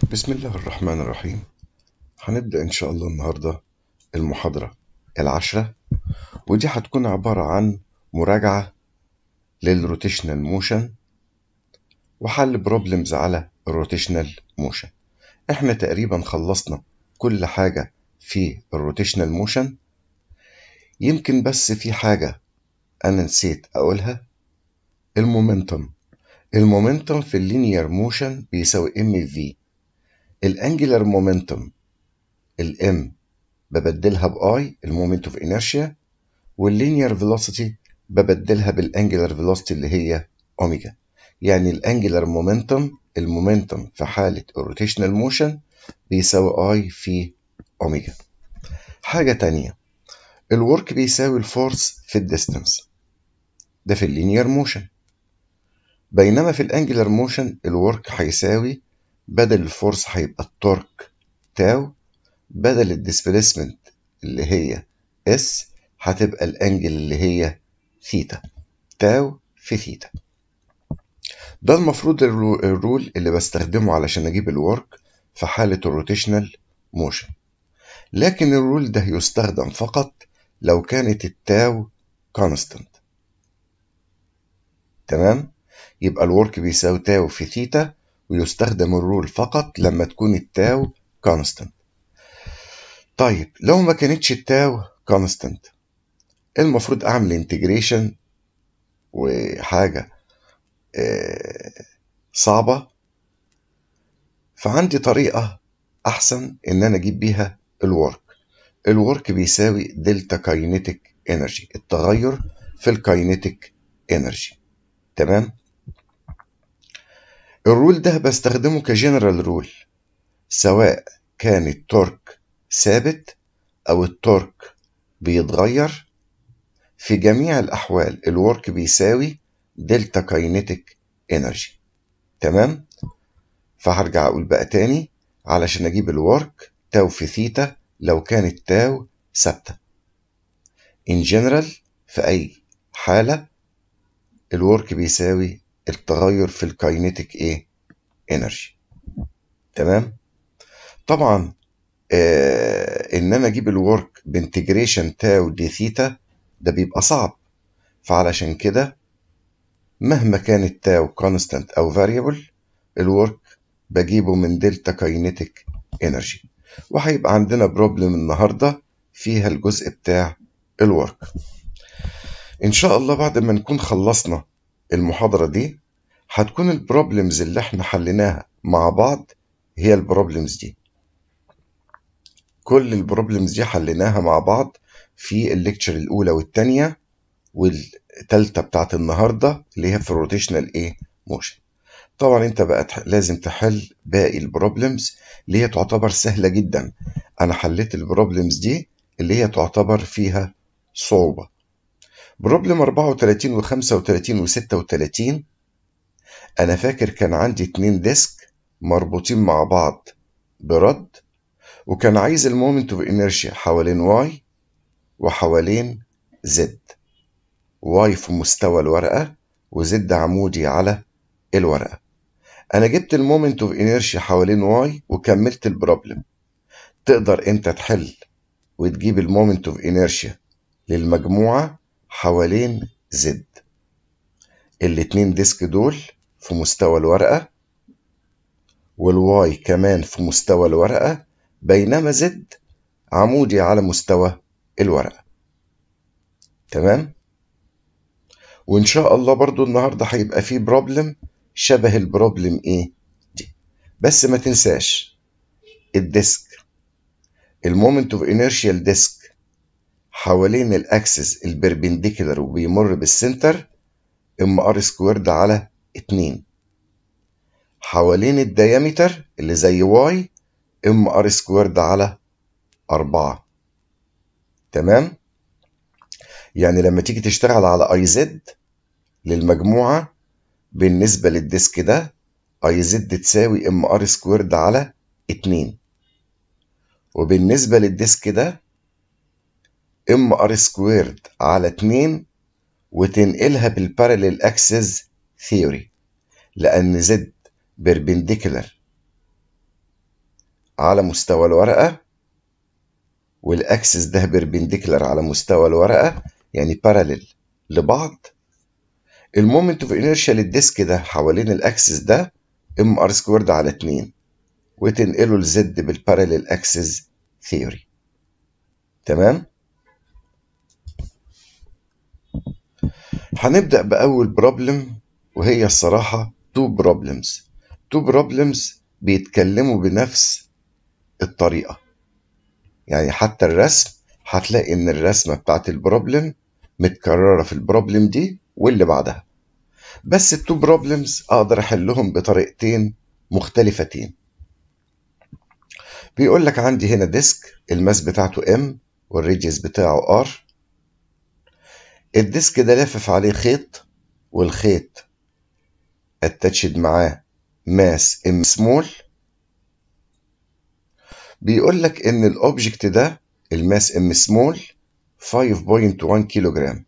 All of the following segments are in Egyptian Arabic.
بسم الله الرحمن الرحيم هنبدأ إن شاء الله النهاردة المحاضرة العشرة ودي هتكون عبارة عن مراجعة للروتيشنال موشن وحل بروبلمز على الروتيشنال موشن احنا تقريبا خلصنا كل حاجة في الروتيشنال موشن يمكن بس في حاجة أنا نسيت أقولها المومنتم المومنتم في اللينير موشن بيساوي ام في الانجلر مومنتم الام ببدلها باي المومنت اوف انرشيا واللينير فيلوسيتي ببدلها بالانجلر فيلوسيتي اللي هي اوميجا يعني الانجلر مومنتم المومنتم في حالة الروتيشنال موشن بيساوي اي في اوميجا حاجة تانية الورك بيساوي الفورس في الديستنس ده في اللينير موشن بينما في الانجلر موشن الورك هيساوي بدل الفورس هيبقى التورك تاو بدل الديسبيسمنت اللي هي اس هتبقى الانجل اللي هي ثيتا تاو في ثيتا ده المفروض الرول اللي بستخدمه علشان اجيب الورك في حالة الروتيشنال موشن لكن الرول ده يستخدم فقط لو كانت التاو كونستانت تمام يبقى الورك بيساوي تاو في ثيتا ويستخدم الرول فقط لما تكون التاو كونستانت طيب لو ما كانتش التاو كونستانت المفروض اعمل انتجريشن وحاجة صعبة فعندي طريقة احسن ان انا اجيب بيها الورك الورك بيساوي دلتا كاينيتيك انرجي التغير في الكاينيتيك انرجي تمام الرول ده بستخدمه كجنرال رول سواء كان التورك ثابت او التورك بيتغير في جميع الاحوال الورك بيساوي دلتا كاينيتيك انرجي تمام فهرجع اقول بقى تاني علشان اجيب الورك تاو في ثيتا لو كانت تاو ثابته ان جنرال في اي حاله الورك بيساوي التغير في الكاينيتيك ايه انرجي تمام طبعا آه ان انا اجيب الورك بانتجريشن تاو دي ثيتا ده بيبقى صعب فعلشان كده مهما كانت تاو كونستانت او فاريبل الورك بجيبه من دلتا كاينيتيك انرجي وهيبقى عندنا بروبلم النهارده فيها الجزء بتاع الورك ان شاء الله بعد ما نكون خلصنا المحاضرة دي هتكون البروبلمز اللي احنا حليناها مع بعض هي البروبلمز دي كل البروبلمز دي حليناها مع بعض في الليكتشر الأولى والتانية والتالتة بتاعت النهاردة اللي هي في الروتيشنال ايه موشن طبعا انت بقى لازم تحل باقي البروبلمز اللي هي تعتبر سهلة جدا انا حليت البروبلمز دي اللي هي تعتبر فيها صعوبة بروبلم 34 و 35 و 36 أنا فاكر كان عندي اتنين ديسك مربوطين مع بعض برد وكان عايز المومنت اوف انرشيا حوالين واي وحوالين زد واي في مستوى الورقة وزد عمودي على الورقة أنا جبت المومنت اوف انرشيا حوالين واي وكملت البروبلم تقدر أنت تحل وتجيب المومنت اوف انرشيا للمجموعة حوالين زد الاتنين ديسك دول في مستوى الورقة والواي كمان في مستوى الورقة بينما زد عمودي على مستوى الورقة تمام وإن شاء الله برضو النهاردة هيبقى فيه بروبلم شبه البروبلم إيه دي بس ما تنساش الديسك المومنت اوف انيرشيال ديسك حوالين الاكسس البربنديكولار وبيمر بالسنتر ام ار سكويرد على 2 حوالين الديامتر اللي زي واي ام ار سكويرد على 4 تمام يعني لما تيجي تشتغل على اي زد للمجموعة بالنسبة للديسك ده اي زد تساوي ام ار سكويرد على 2 وبالنسبة للديسك ده ام ار سكويرد على 2 وتنقلها بالباراليل اكسس ثيوري لان زد بيربنديكولار على مستوى الورقة والأكسس ده بيربنديكولار على مستوى الورقة يعني باراليل لبعض المومنت اوف انيرشيا للديسك ده حوالين الأكسس ده ام ار سكويرد على 2 وتنقله لزد بالباراليل اكسس ثيوري تمام هنبدأ بأول بروبلم وهي الصراحة تو بروبلمز تو بروبلمز بيتكلموا بنفس الطريقة يعني حتى الرسم هتلاقي ان الرسمة بتاعت البروبلم متكررة في البروبلم دي واللي بعدها بس التو بروبلمز اقدر احلهم بطريقتين مختلفتين بيقول لك عندي هنا ديسك الماس بتاعته ام والريديوس بتاعه ار الديسك ده لافف عليه خيط والخيط اتاتشد معاه ماس ام سمول بيقول لك ان الاوبجكت ده الماس ام سمول 5.1 كيلو جرام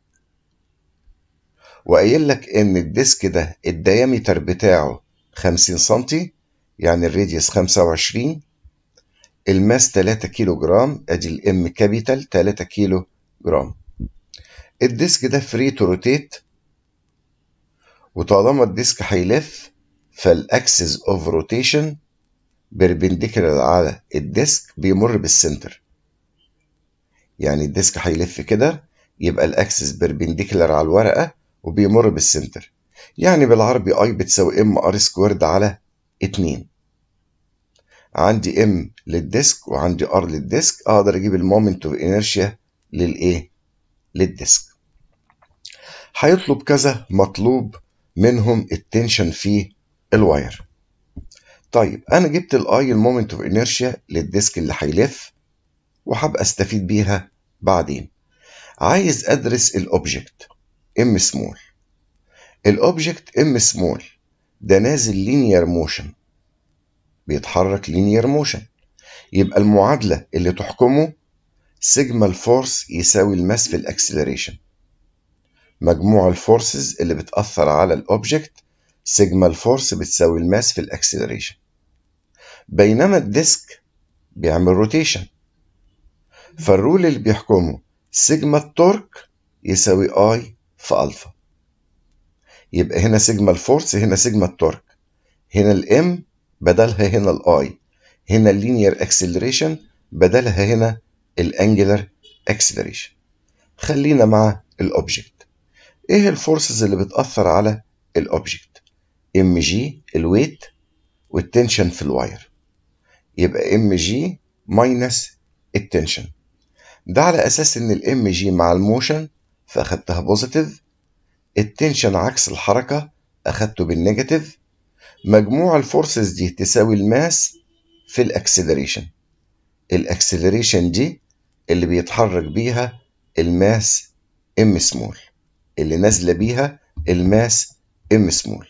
وقايل لك ان الديسك ده الديامتر بتاعه 50 سنتي يعني الراديوس 25 الماس 3 كيلو جرام ادي الام كابيتال 3 كيلو جرام الديسك ده فري تو روتيت وطالما الديسك هيلف فالاكسس اوف روتيشن بيربنديكولار على الديسك بيمر بالسنتر يعني الديسك هيلف كده يبقى الاكسس بيربنديكولار على الورقه وبيمر بالسنتر يعني بالعربي اي بتساوي ام ار سكويرد على 2 عندي ام للديسك وعندي ار للديسك اقدر اجيب المومنت اوف انيرشيا للايه للديسك هيطلب كذا مطلوب منهم التنشن في الواير طيب انا جبت الاي المومنت اوف انيرشيا للديسك اللي هيلف وهبقى استفيد بيها بعدين عايز ادرس الاوبجكت ام سمول الاوبجكت ام سمول ده نازل لينير موشن بيتحرك لينير موشن يبقى المعادله اللي تحكمه سيجما الفورس يساوي الماس في الاكسلريشن مجموع الفورسز اللي بتأثر على الأوبجكت سيجما الفورس بتساوي الماس في الأكسلريشن بينما الديسك بيعمل روتيشن فالرول اللي بيحكمه سيجما التورك يساوي اي في الفا يبقى هنا سيجما الفورس هنا سيجما التورك هنا الام بدلها هنا الاي هنا اللينير اكسلريشن بدلها هنا الانجلر اكسلريشن خلينا مع الاوبجكت ايه الفورسز اللي بتأثر على الاوبجكت ام جي الويت والتنشن في الواير يبقى ام جي ماينس التنشن ده على اساس ان الام جي مع الموشن فاخدتها بوزيتيف التنشن عكس الحركة اخدته بالنيجاتيف مجموع الفورسز دي تساوي الماس في الاكسلريشن الاكسلريشن دي اللي بيتحرك بيها الماس ام سمول اللي نازله بيها الماس ام سمول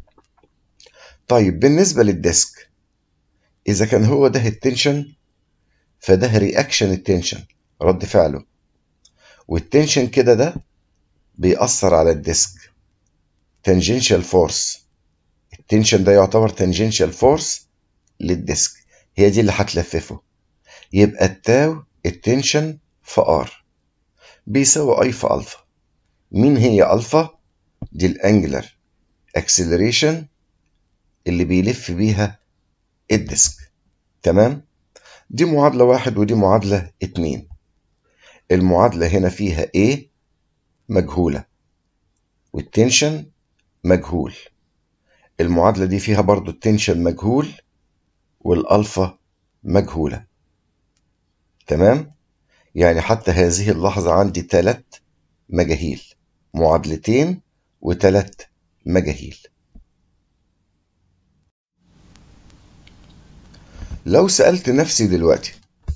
طيب بالنسبه للديسك اذا كان هو ده التنشن فده رياكشن التنشن رد فعله والتنشن كده ده بيأثر على الديسك تانجنشال فورس التنشن ده يعتبر تانجنشال فورس للديسك هي دي اللي هتلففه يبقى التاو التنشن في ار بيساوي اي في الفا مين هي الفا دي الانجلر اكسلريشن اللي بيلف بيها الديسك تمام دي معادلة واحد ودي معادلة اتنين المعادلة هنا فيها A مجهولة والتنشن مجهول المعادلة دي فيها برضو التنشن مجهول والألفا مجهولة تمام يعني حتى هذه اللحظة عندي ثلاث مجاهيل معادلتين وثلاث مجاهيل لو سألت نفسي دلوقتي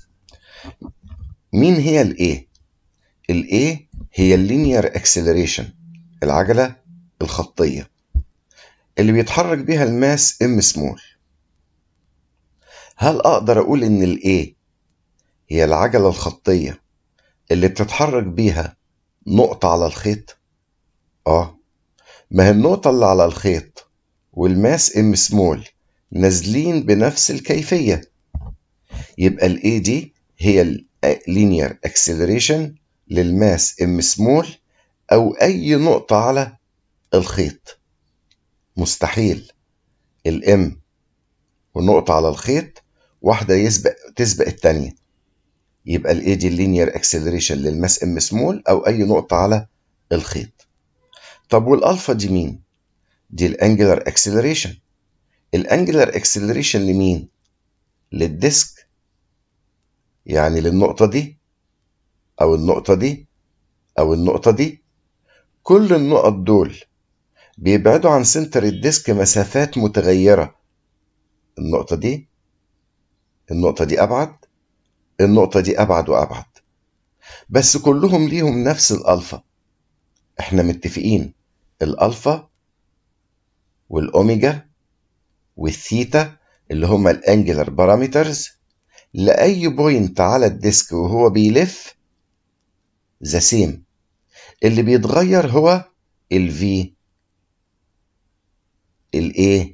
مين هي الايه الايه هي اللينير اكسلريشن العجلة الخطية اللي بيتحرك بيها الماس ام سمول هل اقدر اقول ان الايه هي العجلة الخطية اللي بتتحرك بيها نقطة على الخيط اه ما هي النقطة اللي على الخيط والماس ام سمول نازلين بنفس الكيفية يبقى الاي دي هي اللينير اكسلريشن للماس ام سمول او اي نقطة على الخيط مستحيل الام ونقطة على الخيط واحدة يسبق تسبق التانية يبقى الاي دي اللينير اكسلريشن للماس ام سمول او اي نقطة على الخيط طب والالفا دي مين دي الانجلر اكسلريشن الانجلر اكسلريشن لمين للديسك يعني للنقطة دي او النقطة دي او النقطة دي كل النقط دول بيبعدوا عن سنتر الديسك مسافات متغيرة النقطة دي النقطة دي أبعد النقطة دي أبعد وأبعد بس كلهم ليهم نفس الألفا احنا متفقين الألفا والأوميجا والثيتا اللي هما الانجلر بارامترز لأي بوينت على الديسك وهو بيلف ذا سيم اللي بيتغير هو الفي الاي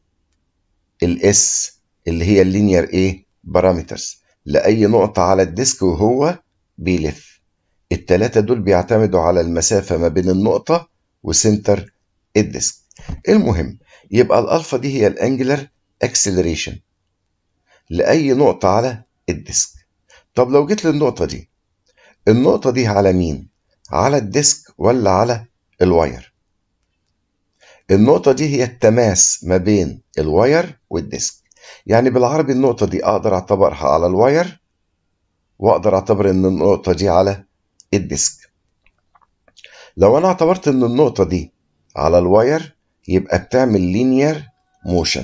الاس اللي هي اللينير ايه بارامترز لأي نقطة على الديسك وهو بيلف التلاتة دول بيعتمدوا على المسافة ما بين النقطة وسنتر الديسك المهم يبقى الألفا دي هي الانجلر اكسلريشن لأي نقطة على الديسك طب لو جيت للنقطة دي النقطة دي على مين؟ على الديسك ولا على الواير؟ النقطة دي هي التماس ما بين الواير والديسك يعني بالعربي النقطة دي أقدر أعتبرها على الواير وأقدر أعتبر إن النقطة دي على الديسك لو أنا اعتبرت إن النقطة دي على الواير يبقى بتعمل لينير موشن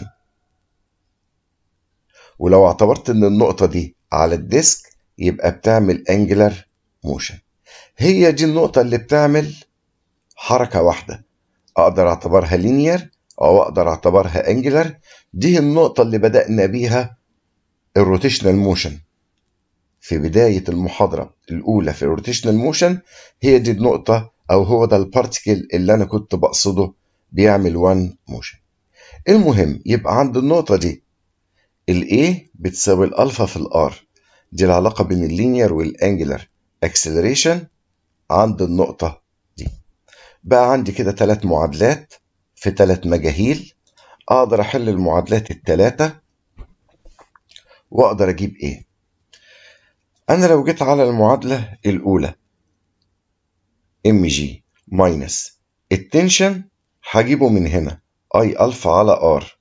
ولو اعتبرت إن النقطة دي على الديسك يبقى بتعمل انجلر موشن هي دي النقطة اللي بتعمل حركة واحدة أقدر أعتبرها لينير أو أقدر أعتبرها انجلر دي النقطة اللي بدأنا بيها الروتيشنال موشن في بداية المحاضرة الأولى في الروتيشنال موشن هي دي النقطة أو هو ده البارتيكل اللي أنا كنت بقصده بيعمل وان موشن المهم يبقى عند النقطة دي الاي بتساوي الألفا في الآر دي العلاقة بين اللينير والانجلر اكسلريشن عند النقطة دي بقى عندي كده ثلاث معادلات في ثلاث مجاهيل اقدر احل المعادلات الثلاثة واقدر اجيب ايه انا لو جيت على المعادلة الاولى ام جي ماينس التنشن هجيبه من هنا اي الفا على ار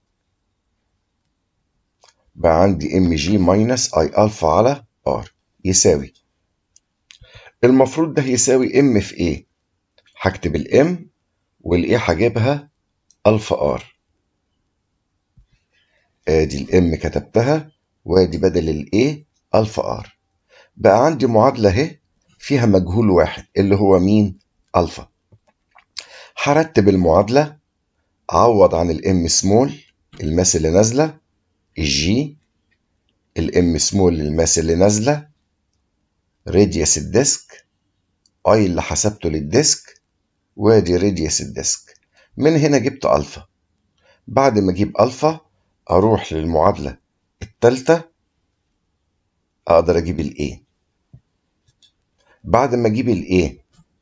بقى عندي ام جي ماينس اي الفا على ار يساوي المفروض ده يساوي ام في ايه هكتب الام والايه هجيبها الفا ار ادي الام كتبتها وادي بدل الايه الفا ار بقى عندي معادله اهي فيها مجهول واحد اللي هو مين الفا هرتب المعادله عوض عن الام سمول الماس اللي نازله الجي الام سمول الماس اللي نازله راديوس الديسك اي اللي حسبته للديسك وادي راديوس الديسك من هنا جبت الفا بعد ما اجيب الفا اروح للمعادله الثالثه اقدر اجيب الايه بعد ما اجيب الايه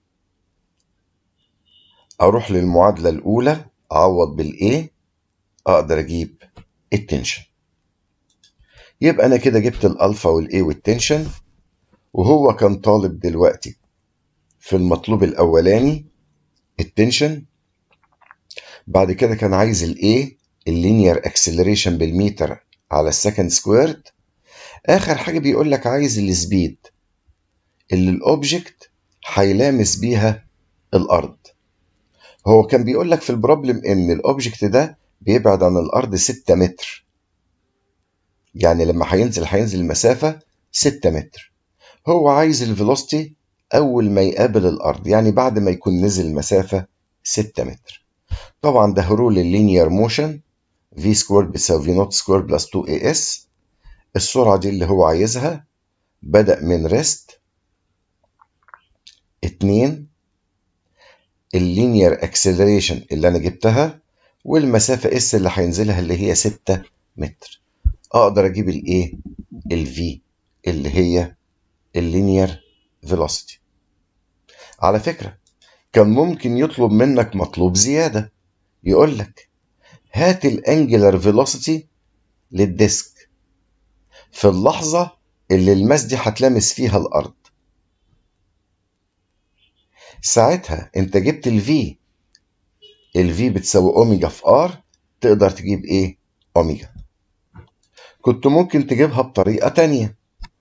اروح للمعادله الاولى اعوض بالايه اقدر اجيب التنشن يبقى انا كده جبت الالفا والايه والتنشن وهو كان طالب دلوقتي في المطلوب الاولاني التنشن بعد كده كان عايز الايه اللينير اكسلريشن بالمتر على السكند سكويرد اخر حاجه بيقول لك عايز السبيد اللي الاوبجكت هيلامس بيها الارض هو كان بيقول لك في البروبلم ان الاوبجكت ده بيبعد عن الارض 6 متر يعني لما هينزل هينزل المسافه 6 متر هو عايز الفيلوسيتي اول ما يقابل الارض يعني بعد ما يكون نزل مسافه 6 متر طبعا ده رول اللينير موشن في سكوير بتساوي في نوت سكوير بلس 2 اي اس السرعه دي اللي هو عايزها بدأ من ريست 2 اللينير اكسلريشن اللي انا جبتها والمسافه اس اللي هينزلها اللي هي 6 متر اقدر اجيب الايه الفي اللي هي اللينير فيلوسيتي على فكرة كان ممكن يطلب منك مطلوب زيادة يقول لك هات الانجلر فيلوسيتي للديسك في اللحظة اللي الماس دي هتلامس فيها الأرض ساعتها انت جبت الفي الفي بتساوي اوميجا في ار تقدر تجيب ايه اوميجا كنت ممكن تجيبها بطريقة تانية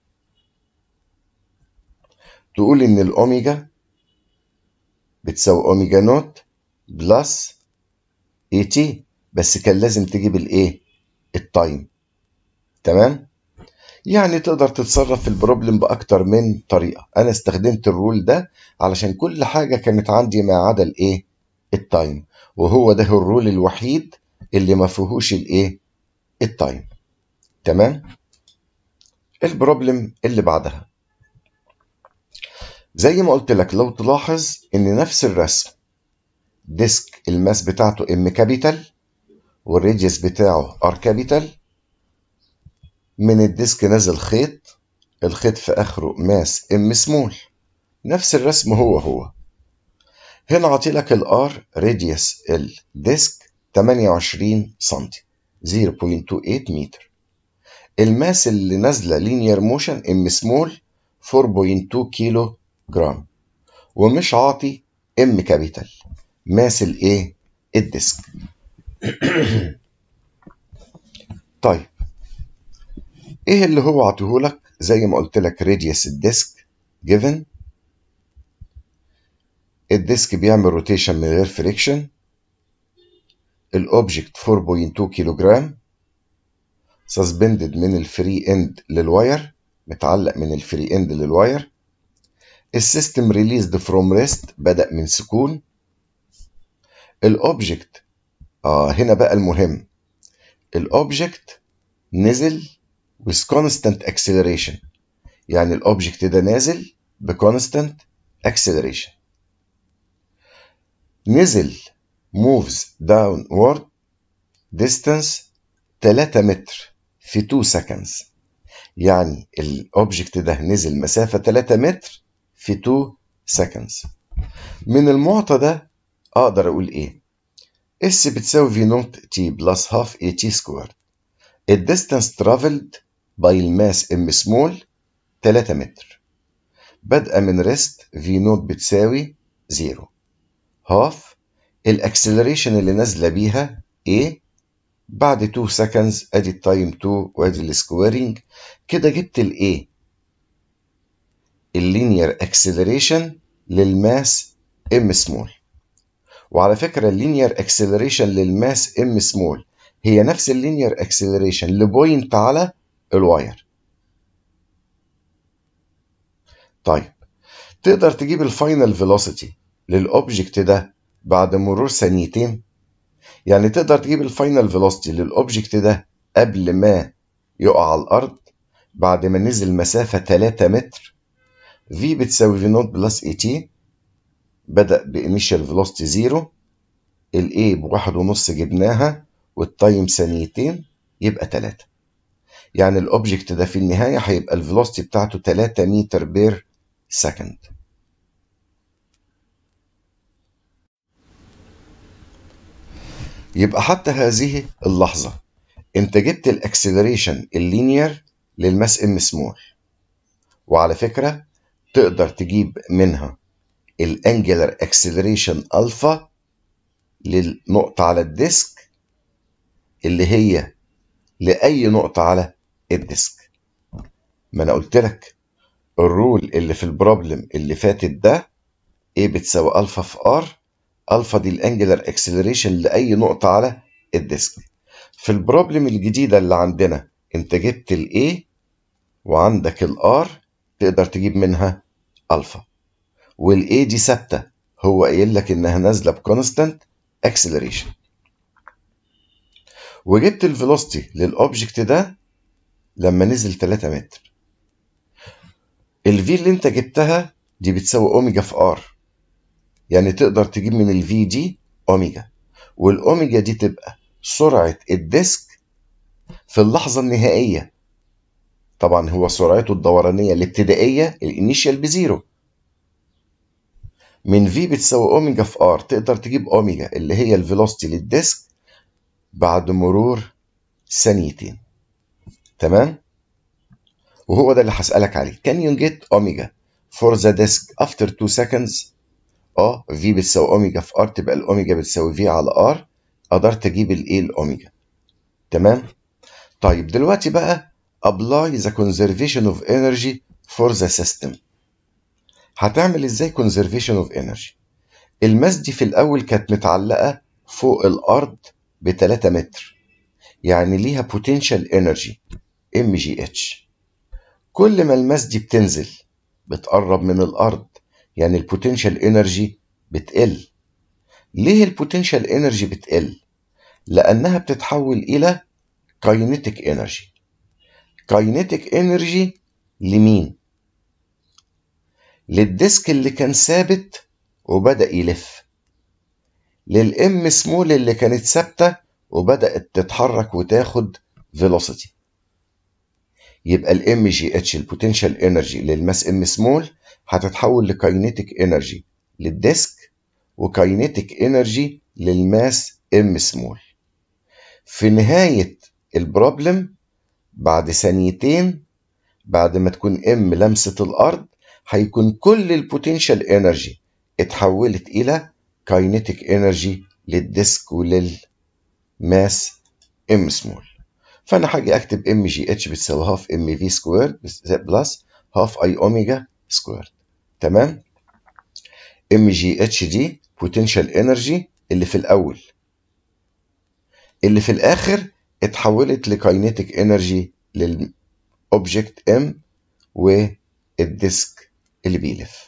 تقول ان الاوميجا بتساوي اوميجا نوت بلس اي تي بس كان لازم تجيب الايه التايم تمام يعني تقدر تتصرف في البروبلم باكتر من طريقه انا استخدمت الرول ده علشان كل حاجه كانت عندي ما عدا الايه التايم وهو ده الرول الوحيد اللي ما فيهوش الايه التايم تمام البروبلم اللي بعدها زي ما قلت لك لو تلاحظ ان نفس الرسم ديسك الماس بتاعته ام كابيتال والريديوس بتاعه ار كابيتال من الديسك نازل خيط الخيط في اخره ماس ام سمول نفس الرسم هو هو هنا عطي لك الار راديوس الديسك 28 سم 0.28 متر الماس اللي نازله لينير موشن ام سمول 4.2 كيلو جرام ومش عاطي ام كابيتال ماس الايه الديسك طيب ايه اللي هو عطيهولك زي ما قلت لك راديوس الديسك جيفن الديسك بيعمل روتيشن من غير فريكشن الاوبجكت 4.2 كيلو جرام سسبندد من الفري اند للواير متعلق من الفري اند للواير السيستم ريليزد فروم ريست بدأ من سكون الاوبجكت اه هنا بقى المهم الاوبجكت نزل with constant acceleration يعني الاوبجكت ده نازل بكونستانت acceleration نزل moves downward distance 3 متر في 2 seconds يعني الاوبجكت ده نزل مسافة 3 متر في 2 seconds من المعطى ده اقدر اقول ايه اس بتساوي في نوت تي بلس هاف اي تي سكوير الديستانس ترافلد باي الماس ام سمول 3 متر بادئه من ريست في نوت بتساوي 0 هاف الاكسلريشن اللي نازله بيها A بعد 2 seconds ادي التايم 2 وادي السكويرنج كده جبت الايه اللينير اكسلريشن للماس ام سمول وعلى فكره اللينير اكسلريشن للماس ام سمول هي نفس اللينير اكسلريشن لبوينت على الواير طيب تقدر تجيب الفاينل فيلوسيتي للاوبجكت ده بعد مرور ثانيتين يعني تقدر تجيب الفاينل فيلوسيتي للاوبجكت ده قبل ما يقع على الارض بعد ما نزل مسافة 3 متر v بتساوي v نوت بلس اي تي بدأ بانيشال فيلوسيتي زيرو الاي بواحد ونص جبناها والتايم ثانيتين يبقى 3 يعني الاوبجكت ده في النهاية هيبقى الفيلوسيتي بتاعته 3 متر بير سكند يبقى حتى هذه اللحظة انت جبت الاكسلريشن اللينير للماس ام سمول وعلى فكرة تقدر تجيب منها الانجلر اكسلريشن الفا للنقطة على الديسك اللي هي لأي نقطة على الديسك ما أنا قلت لك الرول اللي في البروبلم اللي فاتت ده A بتساوي ألفا في R ألفا دي الانجلر اكسلريشن لأي نقطة على الديسك في البروبلم الجديدة اللي عندنا انت جبت ال A وعندك ال R تقدر تجيب منها ألفا وال A دي ثابتة هو قايل لك إنها نازلة بكونستانت اكسلريشن وجبت الفيلوسيتي للأوبجكت ده لما نزل 3 متر الفي اللي انت جبتها دي بتساوي اوميجا في ار يعني تقدر تجيب من الفي دي اوميجا والاوميجا دي تبقى سرعة الديسك في اللحظة النهائية طبعا هو سرعته الدورانية الابتدائية الانيشال بزيرو من في بتساوي اوميجا في ار تقدر تجيب اوميجا اللي هي الفيلوسيتي للديسك بعد مرور ثانيتين تمام وهو ده اللي هسألك عليه can you get اوميجا for the disk after 2 seconds اه في بتساوي اوميجا في ار تبقى الاوميجا بتساوي في على ار قدرت اجيب الايه الاوميجا تمام طيب دلوقتي بقى apply the conservation of energy for the system هتعمل ازاي conservation of energy الماس دي في الاول كانت متعلقه فوق الارض ب 3 متر يعني ليها potential energy ام جي اتش كل ما الماس دي بتنزل بتقرب من الارض يعني البوتنشال انرجي بتقل ليه البوتنشال انرجي بتقل لانها بتتحول الى كاينيتيك انرجي كاينيتيك انرجي لمين للديسك اللي كان ثابت وبدا يلف للام سمول اللي كانت ثابته وبدات تتحرك وتاخد فيلوسيتي يبقى الام جي اتش البوتنشال انرجي للماس ام سمول هتتحول لكاينيتيك انرجي للديسك وكاينيتيك انرجي للماس ام سمول في نهاية البروبلم بعد ثانيتين بعد ما تكون ام لمسة الارض هيكون كل البوتنشال انرجي اتحولت الى كاينيتيك انرجي للديسك وللماس ام سمول فانا هاجي اكتب ام جي اتش بتساوي هاف ام في سكوير بلس هاف اي اوميجا سكوير تمام ام جي اتش دي بوتنشال انرجي اللي في الاول اللي في الاخر اتحولت لكاينيتيك انرجي للاوبجكت ام والديسك اللي بيلف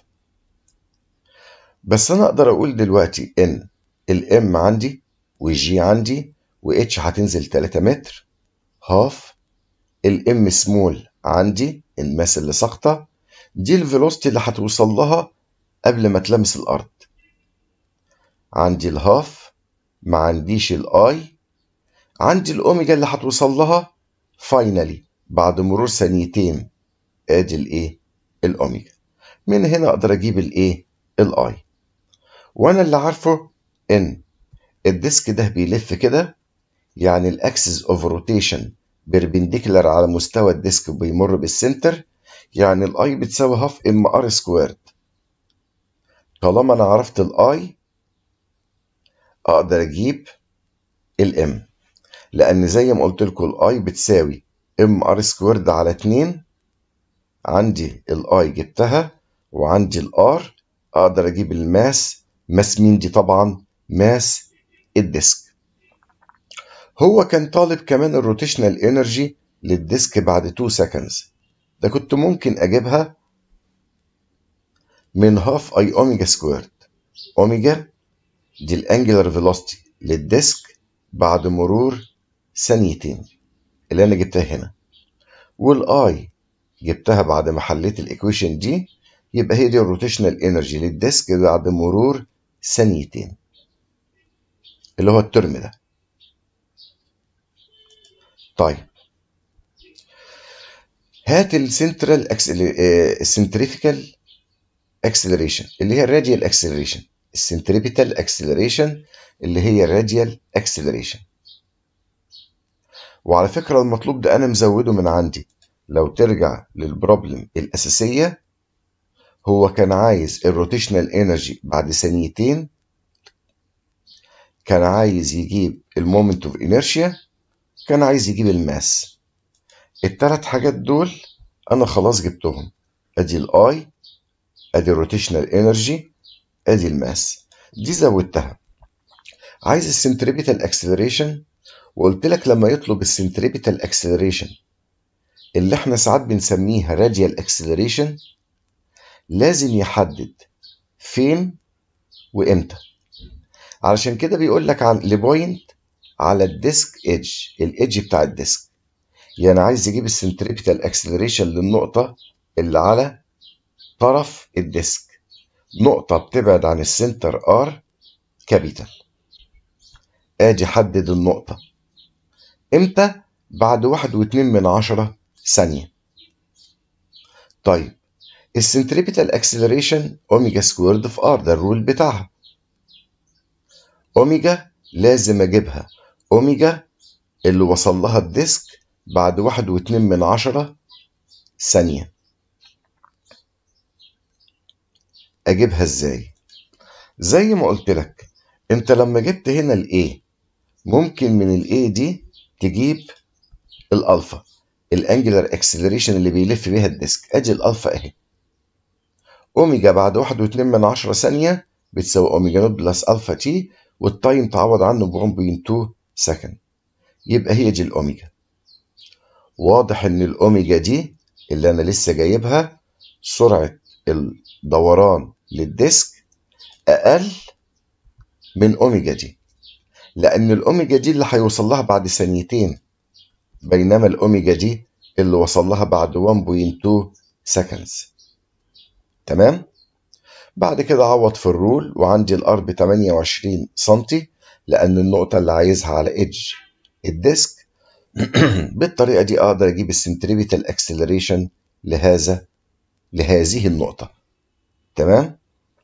بس انا اقدر اقول دلوقتي ان الام عندي والجي عندي واتش هتنزل 3 متر هاف الام سمول عندي الماس اللي ساقطه دي الفيلوسيتي اللي هتوصل لها قبل ما تلمس الارض عندي الهاف ما عنديش الاي عندي الاوميجا اللي هتوصل لها فاينلي بعد مرور ثانيتين ادي الايه الاوميجا من هنا اقدر اجيب الايه الاي وانا اللي عارفه ان الديسك ده بيلف كده يعني الاكسس اوف روتيشن بيربنديكولار على مستوى الديسك وبيمر بالسنتر يعني الاي بتساوي هاف ام ار سكويرد طالما انا عرفت الاي اقدر اجيب الام لان زي ما قلت لكم الاي بتساوي ام ار سكويرد على 2 عندي الاي جبتها وعندي الار اقدر اجيب الماس ماس مين دي طبعا ماس الديسك هو كان طالب كمان الروتيشنال انرجي للديسك بعد 2 سكندز ده كنت ممكن اجيبها من هاف اي اوميجا سكويرد اوميجا دي الانجلر فيلوسيتي للديسك بعد مرور ثانيتين اللي انا جبتها هنا والاي جبتها بعد ما حليت الايكويشن دي يبقى هي دي الروتيشنال انرجي للديسك بعد مرور ثانيتين اللي هو الترم ده طيب هات السنترال السنتريفيكال اكسلريشن اللي هي الراديال اكسلريشن السنتريبيتال اكسلريشن اللي هي الراديال اكسلريشن وعلى فكره المطلوب ده انا مزوده من عندي لو ترجع للبروبلم الاساسيه هو كان عايز الروتيشنال انرجي بعد ثانيتين كان عايز يجيب المومنت اوف انيرشيا كان عايز يجيب الماس الثلاث حاجات دول انا خلاص جبتهم ادي الاي ادي الروتيشنال انرجي ادي الماس دي زودتها عايز السنتريبيتال اكسلريشن وقلت لك لما يطلب السنتريبيتال اكسلريشن اللي احنا ساعات بنسميها راديال اكسلريشن لازم يحدد فين وامتى علشان كده بيقول لك على لبوينت على الديسك ايدج الايدج بتاع الديسك يعني عايز يجيب السنتريبيتال اكسلريشن للنقطه اللي على طرف الديسك نقطة بتبعد عن السنتر ار كابيتال ادي حدد النقطة امتى بعد واحد واتنين من عشرة ثانية طيب السنتريبيتال اكسلريشن اوميجا سكويرد في ار ده الرول بتاعها اوميجا لازم اجيبها اوميجا اللي وصل لها الديسك بعد واحد واتنين من عشرة ثانية اجيبها ازاي زي ما قلت لك انت لما جبت هنا الاي ممكن من الاي دي تجيب الالفا الانجلر اكسلريشن اللي بيلف بيها الديسك ادي الالفا اهي اوميجا بعد واحد واتنين من عشرة ثانية بتساوي اوميجا نوت بلس الفا تي والتايم تعوض عنه ب 1.2 سكند يبقى هي دي الاوميجا واضح ان الاوميجا دي اللي انا لسه جايبها سرعة الدوران للديسك اقل من اوميجا دي لان الاوميجا دي اللي هيوصل لها بعد ثانيتين بينما الاوميجا دي اللي وصل لها بعد 1.2 سكندز تمام بعد كده عوض في الرول وعندي الار ب 28 سنتي لان النقطة اللي عايزها على ايدج الديسك بالطريقة دي اقدر اجيب السنتريبيتال اكسلريشن لهذا لهذه النقطة تمام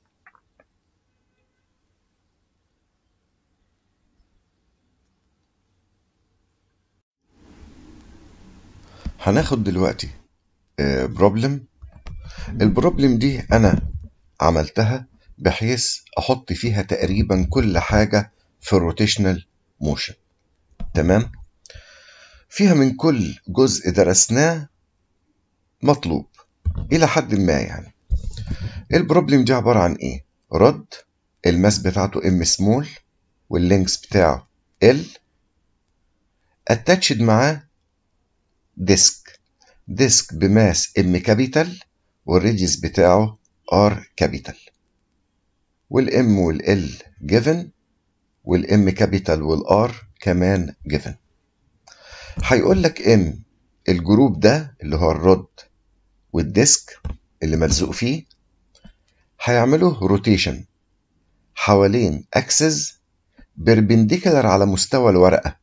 هناخد دلوقتي بروبلم البروبلم دي انا عملتها بحيث احط فيها تقريبا كل حاجة في الروتيشنال موشن تمام فيها من كل جزء درسناه مطلوب الى حد ما يعني البروبلم دي عبارة عن ايه رد الماس بتاعته ام سمول واللينكس بتاعه ال اتاتشد معاه ديسك ديسك بماس ام كابيتال والريديوس بتاعه ار كابيتال والام والال جيفن والام كابيتال والار كمان جيفن هيقول لك ان الجروب ده اللي هو الرد والديسك اللي ملزوق فيه هيعملوا روتيشن حوالين اكسس بيربنديكولار على مستوى الورقه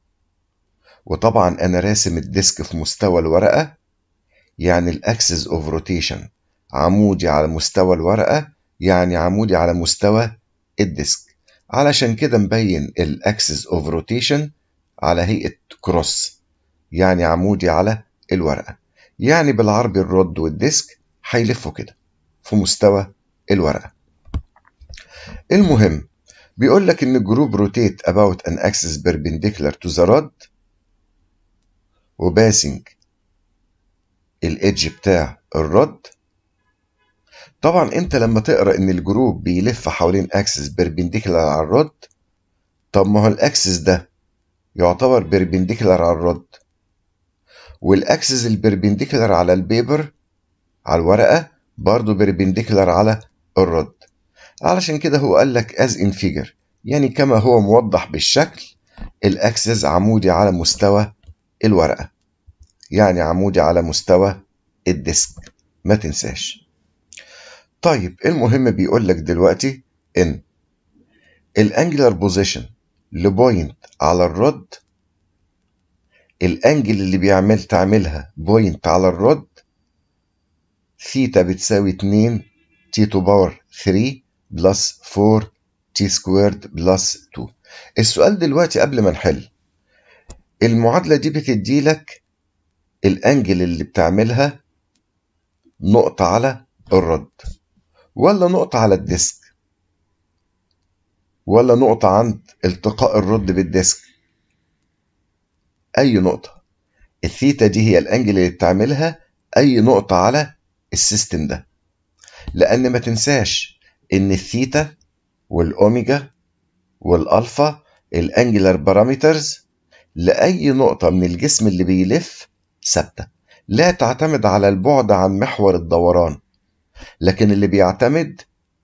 وطبعا انا راسم الديسك في مستوى الورقه يعني الاكسس اوف روتيشن عمودي على مستوى الورقه يعني عمودي على مستوى الديسك علشان كده مبين الاكسس اوف روتيشن على هيئه كروس يعني عمودي على الورقه يعني بالعربي الرد والديسك هيلفوا كده في مستوى الورقه المهم بيقول لك ان الجروب روتيت about an axis perpendicular to the rod وباسنج الايدج بتاع الرد طبعا انت لما تقرا ان الجروب بيلف حوالين اكسس بيربنديكولار على الرد طب ما هو الاكسس ده يعتبر بيربنديكولار على الرد والاكسس البيربنديكولار على البيبر على الورقه برضه بيربنديكولار على الرد علشان كده هو قال لك از ان فيجر يعني كما هو موضح بالشكل الاكسس عمودي على مستوى الورقه يعني عمودي على مستوى الديسك ما تنساش طيب المهم بيقول لك دلوقتي ان الانجلر بوزيشن لبوينت على الرد الانجل اللي بيعمل تعملها بوينت على الرد ثيتا بتساوي 2 تي تو باور 3 بلس 4 تي سكويرد بلس 2 السؤال دلوقتي قبل ما نحل المعادلة دي بتدي لك الانجل اللي بتعملها نقطة على الرد ولا نقطة على الديسك ولا نقطة عند التقاء الرد بالديسك أي نقطة الثيتا دي هي الأنجل اللي بتعملها أي نقطة على السيستم ده لأن ما تنساش إن الثيتا والأوميجا والألفا الأنجلر بارامترز لأي نقطة من الجسم اللي بيلف ثابتة لا تعتمد على البعد عن محور الدوران لكن اللي بيعتمد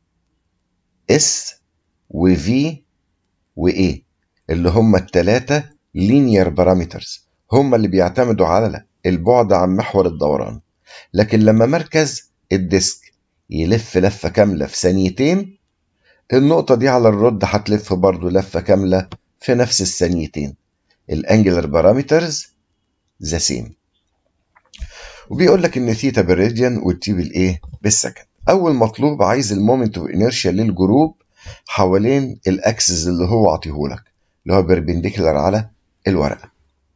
S و V و A اللي هم التلاتة linear parameters هم اللي بيعتمدوا على البعد عن محور الدوران لكن لما مركز الديسك يلف لفة كاملة في ثانيتين النقطة دي على الرد هتلف برضو لفة كاملة في نفس الثانيتين الانجلر بارامترز ذا سيم وبيقول لك ان ثيتا بالراديان والتي بالايه بالسكند اول مطلوب عايز المومنت اوف انيرشيا للجروب حوالين الاكسس اللي هو عطيهولك اللي هو بيربنديكولار على الورقه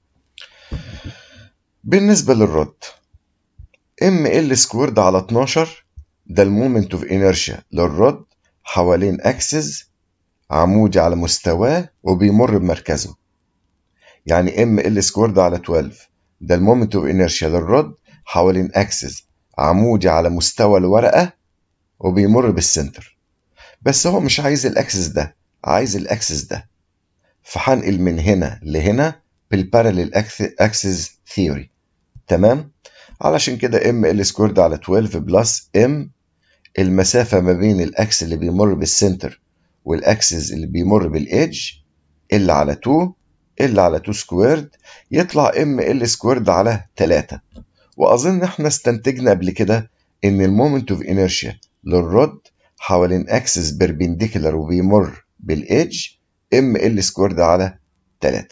بالنسبه للرد ام ال سكويرد على 12 ده المومنت اوف انيرشيا للرد حوالين اكسس عمودي على مستواه وبيمر بمركزه يعني ام ال سكويرد على 12 ده المومنت اوف انيرشيا للرد حوالين اكسس عمودي على مستوى الورقه وبيمر بالسنتر بس هو مش عايز الاكسس ده عايز الاكسس ده فهنقل من هنا لهنا بالباراليل اكسس ثيوري تمام علشان كده ام ال سكويرد على 12 بلس ام المسافة ما بين الاكس اللي بيمر بالسنتر والاكسس اللي بيمر بالايدج ال على 2 ال على 2 سكويرد يطلع ام ال سكويرد على 3 واظن احنا استنتجنا قبل كده ان المومنت اوف انيرشيا للرد حوالين اكسس بيربنديكولار وبيمر بالايدج ام ال سكويرد على 3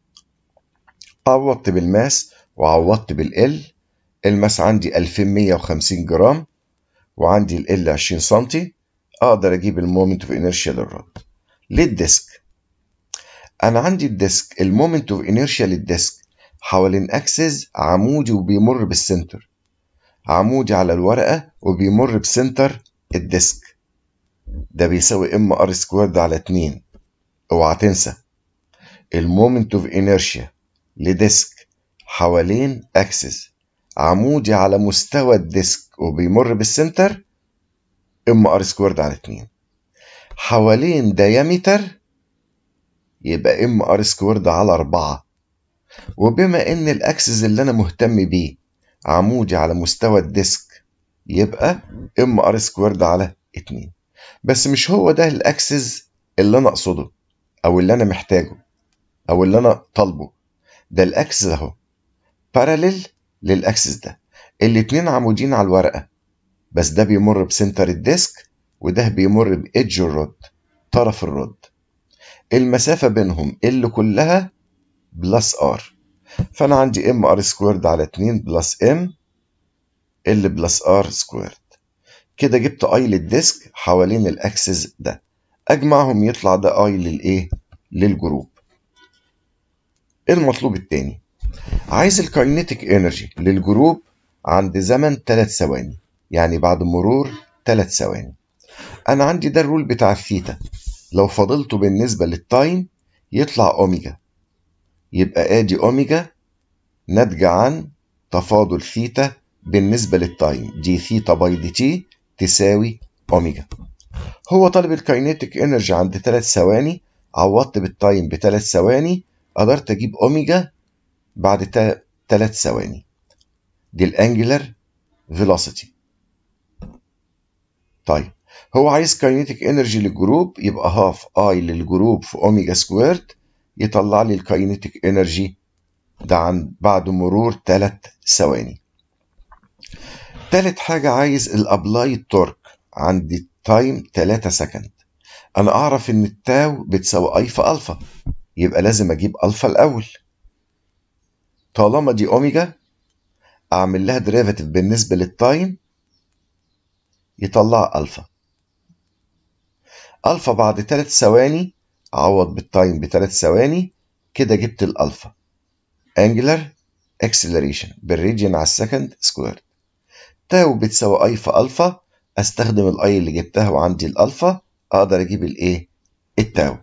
عوضت بالماس وعوضت بالال الماس عندي 2150 جرام وعندي ال 20 سنتي اقدر اجيب المومنت اوف انيرشيا للرد للديسك انا عندي الديسك المومنت اوف انيرشيا للديسك حوالين اكسس عمودي وبيمر بالسنتر عمودي على الورقه وبيمر بسنتر الديسك ده بيساوي ام ار سكويرد على 2 اوعى تنسى المومنت اوف انيرشيا لديسك حوالين اكسس عمودي على مستوى الديسك وبيمر بالسنتر ام ار سكويرد على 2 حوالين دايمتر يبقى ام ار سكويرد على 4 وبما ان الاكسس اللي انا مهتم بيه عمودي على مستوى الديسك يبقى ام ار سكويرد على 2 بس مش هو ده الاكسس اللي انا اقصده او اللي انا محتاجه او اللي انا طالبه ده الاكسس اهو باراليل للاكسس ده الاتنين عمودين على الورقه بس ده بيمر بسنتر الديسك وده بيمر بايدج الرد طرف الرد المسافه بينهم اللي كلها بلس ار فانا عندي ام ار سكويرد على 2 بلس ام ال بلس ار سكويرد كده جبت اي للديسك حوالين الاكسس ده اجمعهم يطلع ده اي للايه للجروب المطلوب التاني عايز الكاينيتيك انرجي للجروب عند زمن 3 ثواني يعني بعد مرور 3 ثواني انا عندي ده الرول بتاع الثيتا لو فضلته بالنسبه للتايم يطلع اوميجا يبقى ادي اوميجا ناتجه عن تفاضل ثيتا بالنسبه للتايم دي ثيتا باي دي تي تساوي اوميجا هو طالب الكاينيتيك انرجي عند 3 ثواني عوضت بالتايم بثلاث ثواني قدرت اجيب اوميجا بعد 3 ثواني دي الانجلر فيلوسيتي طيب هو عايز كاينيتيك انرجي للجروب يبقى هاف اي للجروب في اوميجا سكويرد يطلع لي الكاينيتيك انرجي ده عن بعد مرور 3 ثواني تالت حاجة عايز الابلاي تورك عند التايم 3 سكند انا اعرف ان التاو بتساوي اي في الفا يبقى لازم اجيب الفا الاول طالما دي اوميجا اعمل لها ديريفاتيف بالنسبه للتايم يطلع الفا الفا بعد 3 ثواني اعوض بالتايم بثلاث ثواني كده جبت الالفا انجلر اكسلريشن بالريجن على السكند سكوير تاو بتساوي اي في الفا استخدم الاي اللي جبتها وعندي الالفا اقدر اجيب الايه التاو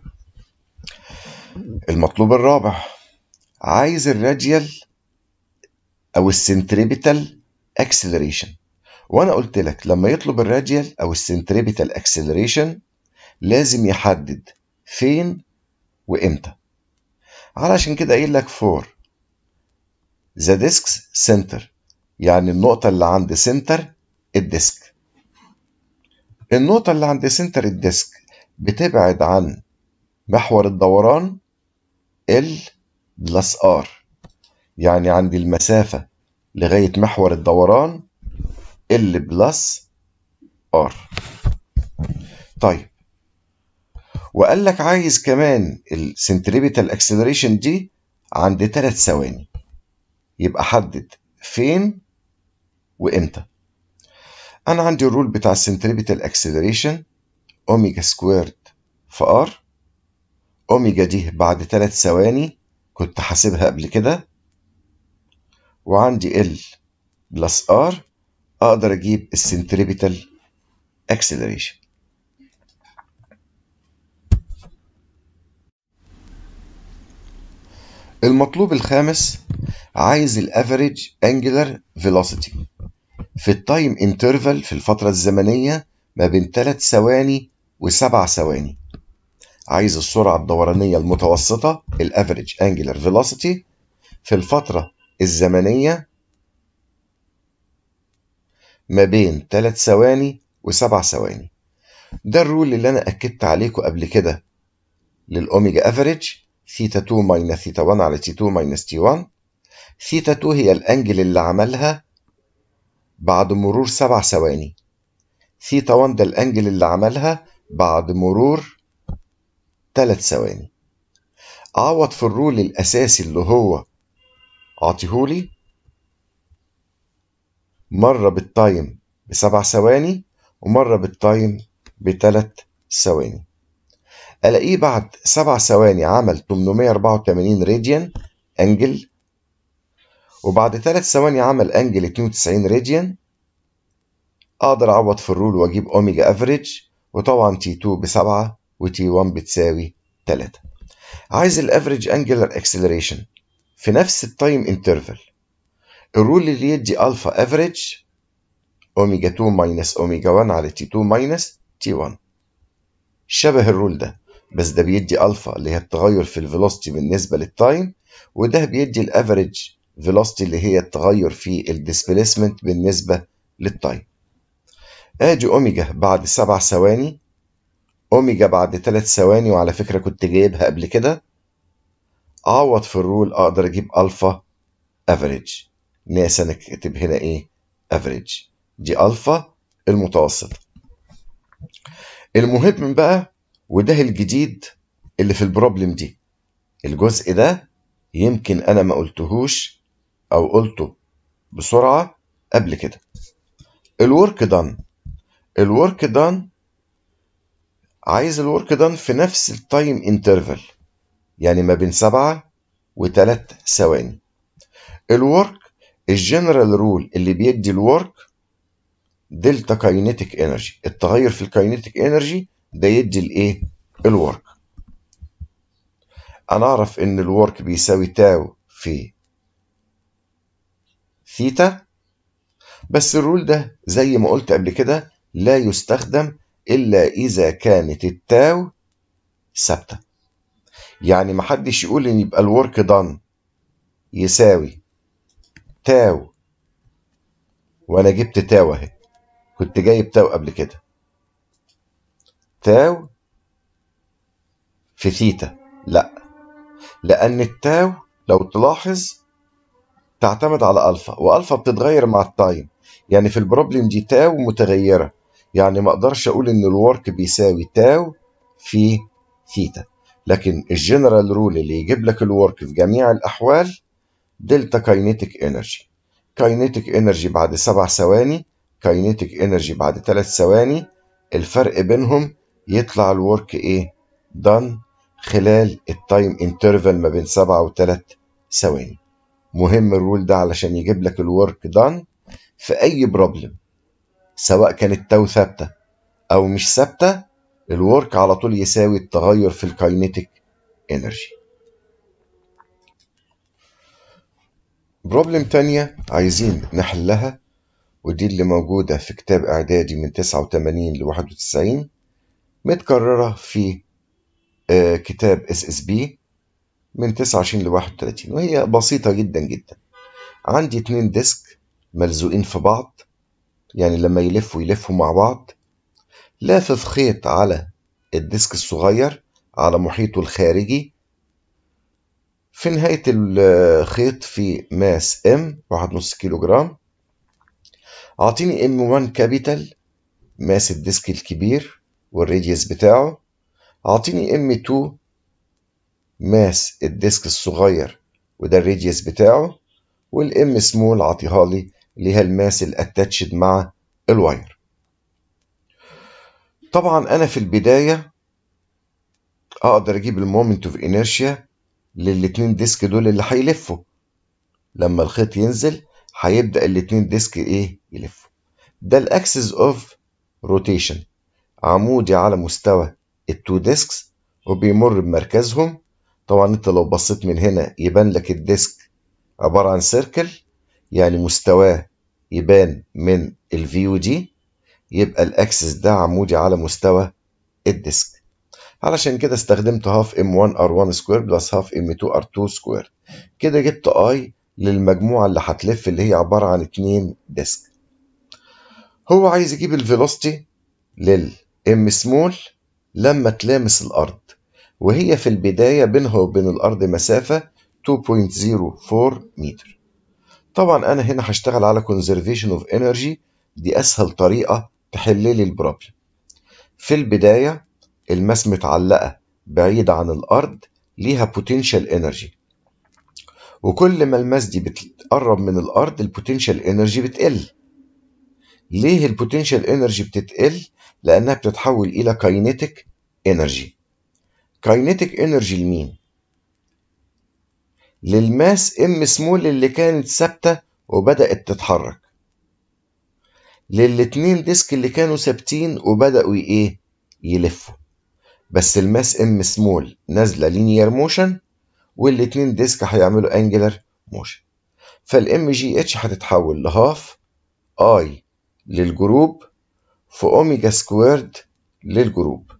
المطلوب الرابع عايز الراديال او السنتريبيتال اكسلريشن وانا قلت لك لما يطلب الراديال او السنتريبيتال اكسلريشن لازم يحدد فين وامتى علشان كده قايل لك فور ذا ديسكس سنتر يعني النقطة اللي عند سنتر الديسك النقطة اللي عند سنتر الديسك بتبعد عن محور الدوران L بلس R يعني عندي المسافة لغاية محور الدوران L بلس R طيب وقال لك عايز كمان السنتريبيتال اكسلريشن دي عند 3 ثواني يبقى حدد فين وامتى انا عندي الرول بتاع السنتريبيتال اكسلريشن اوميجا سكويرد في ار اوميجا دي بعد 3 ثواني كنت حاسبها قبل كده وعندي ال بلس ار اقدر اجيب السنتريبيتال اكسلريشن المطلوب الخامس عايز الافريج انجلر فيلوسيتي في التايم انترفال في الفترة الزمنية ما بين 3 ثواني و7 ثواني عايز السرعة الدورانية المتوسطة الافريج انجلر فيلوسيتي في الفترة الزمنية ما بين 3 ثواني و7 ثواني ده الرول اللي انا اكدت عليكم قبل كده للاوميجا افريج ثيتا 2 ماينس ثيتا 1 على تي 2 ماينس تي 1 ثيتا 2 هي الانجل اللي عملها بعد مرور 7 ثواني ثيتا 1 ده الانجل اللي عملها بعد مرور 3 ثواني اعوض في الرول الاساسي اللي هو عطيهولي مرة بالتايم بسبع ثواني ومرة بالتايم بثلاث ثواني ألاقيه بعد سبع ثواني عمل 884 راديان أنجل وبعد ثلاث ثواني عمل أنجل 92 راديان أقدر أعوض في الرول وأجيب أوميجا أفريج وطبعا تي 2 بسبعة وتي 1 بتساوي 3 عايز الأفريج أنجلر أكسلريشن في نفس التايم انترفال الرول اللي يدي ألفا أفريج أوميجا 2 ماينس أوميجا 1 على تي 2 ماينس تي 1 شبه الرول ده بس ده بيدي ألفا اللي هي التغير في الفيلوسيتي بالنسبة للتايم وده بيدي الأفريج فيلوسيتي اللي هي التغير في الديسبيسمنت بالنسبة للتايم ادي اوميجا بعد سبع ثواني اوميجا بعد ثلاث ثواني وعلى فكرة كنت جايبها قبل كده اعوض في الرول اقدر اجيب الفا افريج ناس نكتب هنا ايه افريج دي الفا المتوسط المهم بقى وده الجديد اللي في البروبلم دي الجزء ده يمكن انا ما قلتهوش او قلته بسرعة قبل كده الورك دان الورك دان عايز الورك دان في نفس التايم انترفال يعني ما بين سبعة وثلاث ثواني الورك الجنرال رول اللي بيدي الورك دلتا كاينيتيك انرجي التغير في الكاينيتيك انرجي ده يدي الايه الورك انا اعرف ان الورك بيساوي تاو في ثيتا بس الرول ده زي ما قلت قبل كده لا يستخدم الا اذا كانت التاو ثابته يعني محدش يقول ان يبقى الورك دان يساوي تاو وانا جبت تاو اهي كنت جايب تاو قبل كده تاو في ثيتا لا لان التاو لو تلاحظ تعتمد على الفا والفا بتتغير مع التايم يعني في البروبلم دي تاو متغيره يعني ما اقدرش اقول ان الورك بيساوي تاو في ثيتا لكن الجنرال رول اللي يجيب لك الورك في جميع الاحوال دلتا كاينيتيك انرجي كاينيتيك انرجي بعد سبع ثواني كاينيتيك انرجي بعد ثلاث ثواني الفرق بينهم يطلع الورك ايه دان خلال التايم انترفال ما بين سبعة وثلاث ثواني مهم الرول ده علشان يجيب لك الورك دان في اي بروبلم سواء كانت تاو ثابته او مش ثابته الورك على طول يساوي التغير في الكاينيتيك انرجي بروبلم تانية عايزين نحلها ودي اللي موجودة في كتاب إعدادي من 89 ل 91 متكررة في آه كتاب اس اس بي من 29 ل 31 وهي بسيطة جدا جدا عندي اتنين ديسك ملزوقين في بعض يعني لما يلفوا يلفوا مع بعض لافف خيط على الديسك الصغير على محيطه الخارجي في نهاية الخيط في ماس ام واحد نص كيلو جرام أعطيني ام 1 كابيتال ماس الديسك الكبير والراديوس بتاعه أعطيني ام 2 ماس الديسك الصغير وده الراديوس بتاعه والام سمول عطيها لي اللي هي الماس الاتاتشد مع الواير طبعا انا في البدايه اقدر اجيب المومنت اوف انيرشيا للاتنين ديسك دول اللي هيلفوا لما الخيط ينزل هيبدا الاتنين ديسك ايه يلفوا ده الاكسس اوف روتيشن عمودي على مستوى التو ديسكس وبيمر بمركزهم طبعا انت لو بصيت من هنا يبان لك الديسك عبارة عن سيركل يعني مستواه يبان من الفيو دي يبقى الاكسس ده عمودي على مستوى الديسك علشان كده استخدمت هاف ام 1 ار 1 سكوير بلس هاف ام 2 ار 2 سكوير كده جبت اي للمجموعة اللي هتلف اللي هي عبارة عن اتنين ديسك هو عايز يجيب الفيلوسيتي للام سمول لما تلامس الارض وهي في البداية بينها وبين الارض مسافة 2.04 متر طبعا انا هنا هشتغل على conservation of energy دي اسهل طريقة تحل لي البروبلم في البداية الماس متعلقة بعيدة عن الارض ليها potential energy وكل ما الماس دي بتقرب من الارض البوتنشال انرجي بتقل ليه البوتنشال انرجي بتتقل لانها بتتحول الى كاينيتيك انرجي كاينيتيك انرجي لمين للماس ام سمول اللي كانت ثابته وبدات تتحرك للاتنين ديسك اللي كانوا ثابتين وبداوا ايه يلفوا بس الماس ام سمول نازله لينير موشن والاتنين ديسك هيعملوا انجلر موشن فالام جي اتش هتتحول لهاف اي للجروب في اوميجا سكويرد للجروب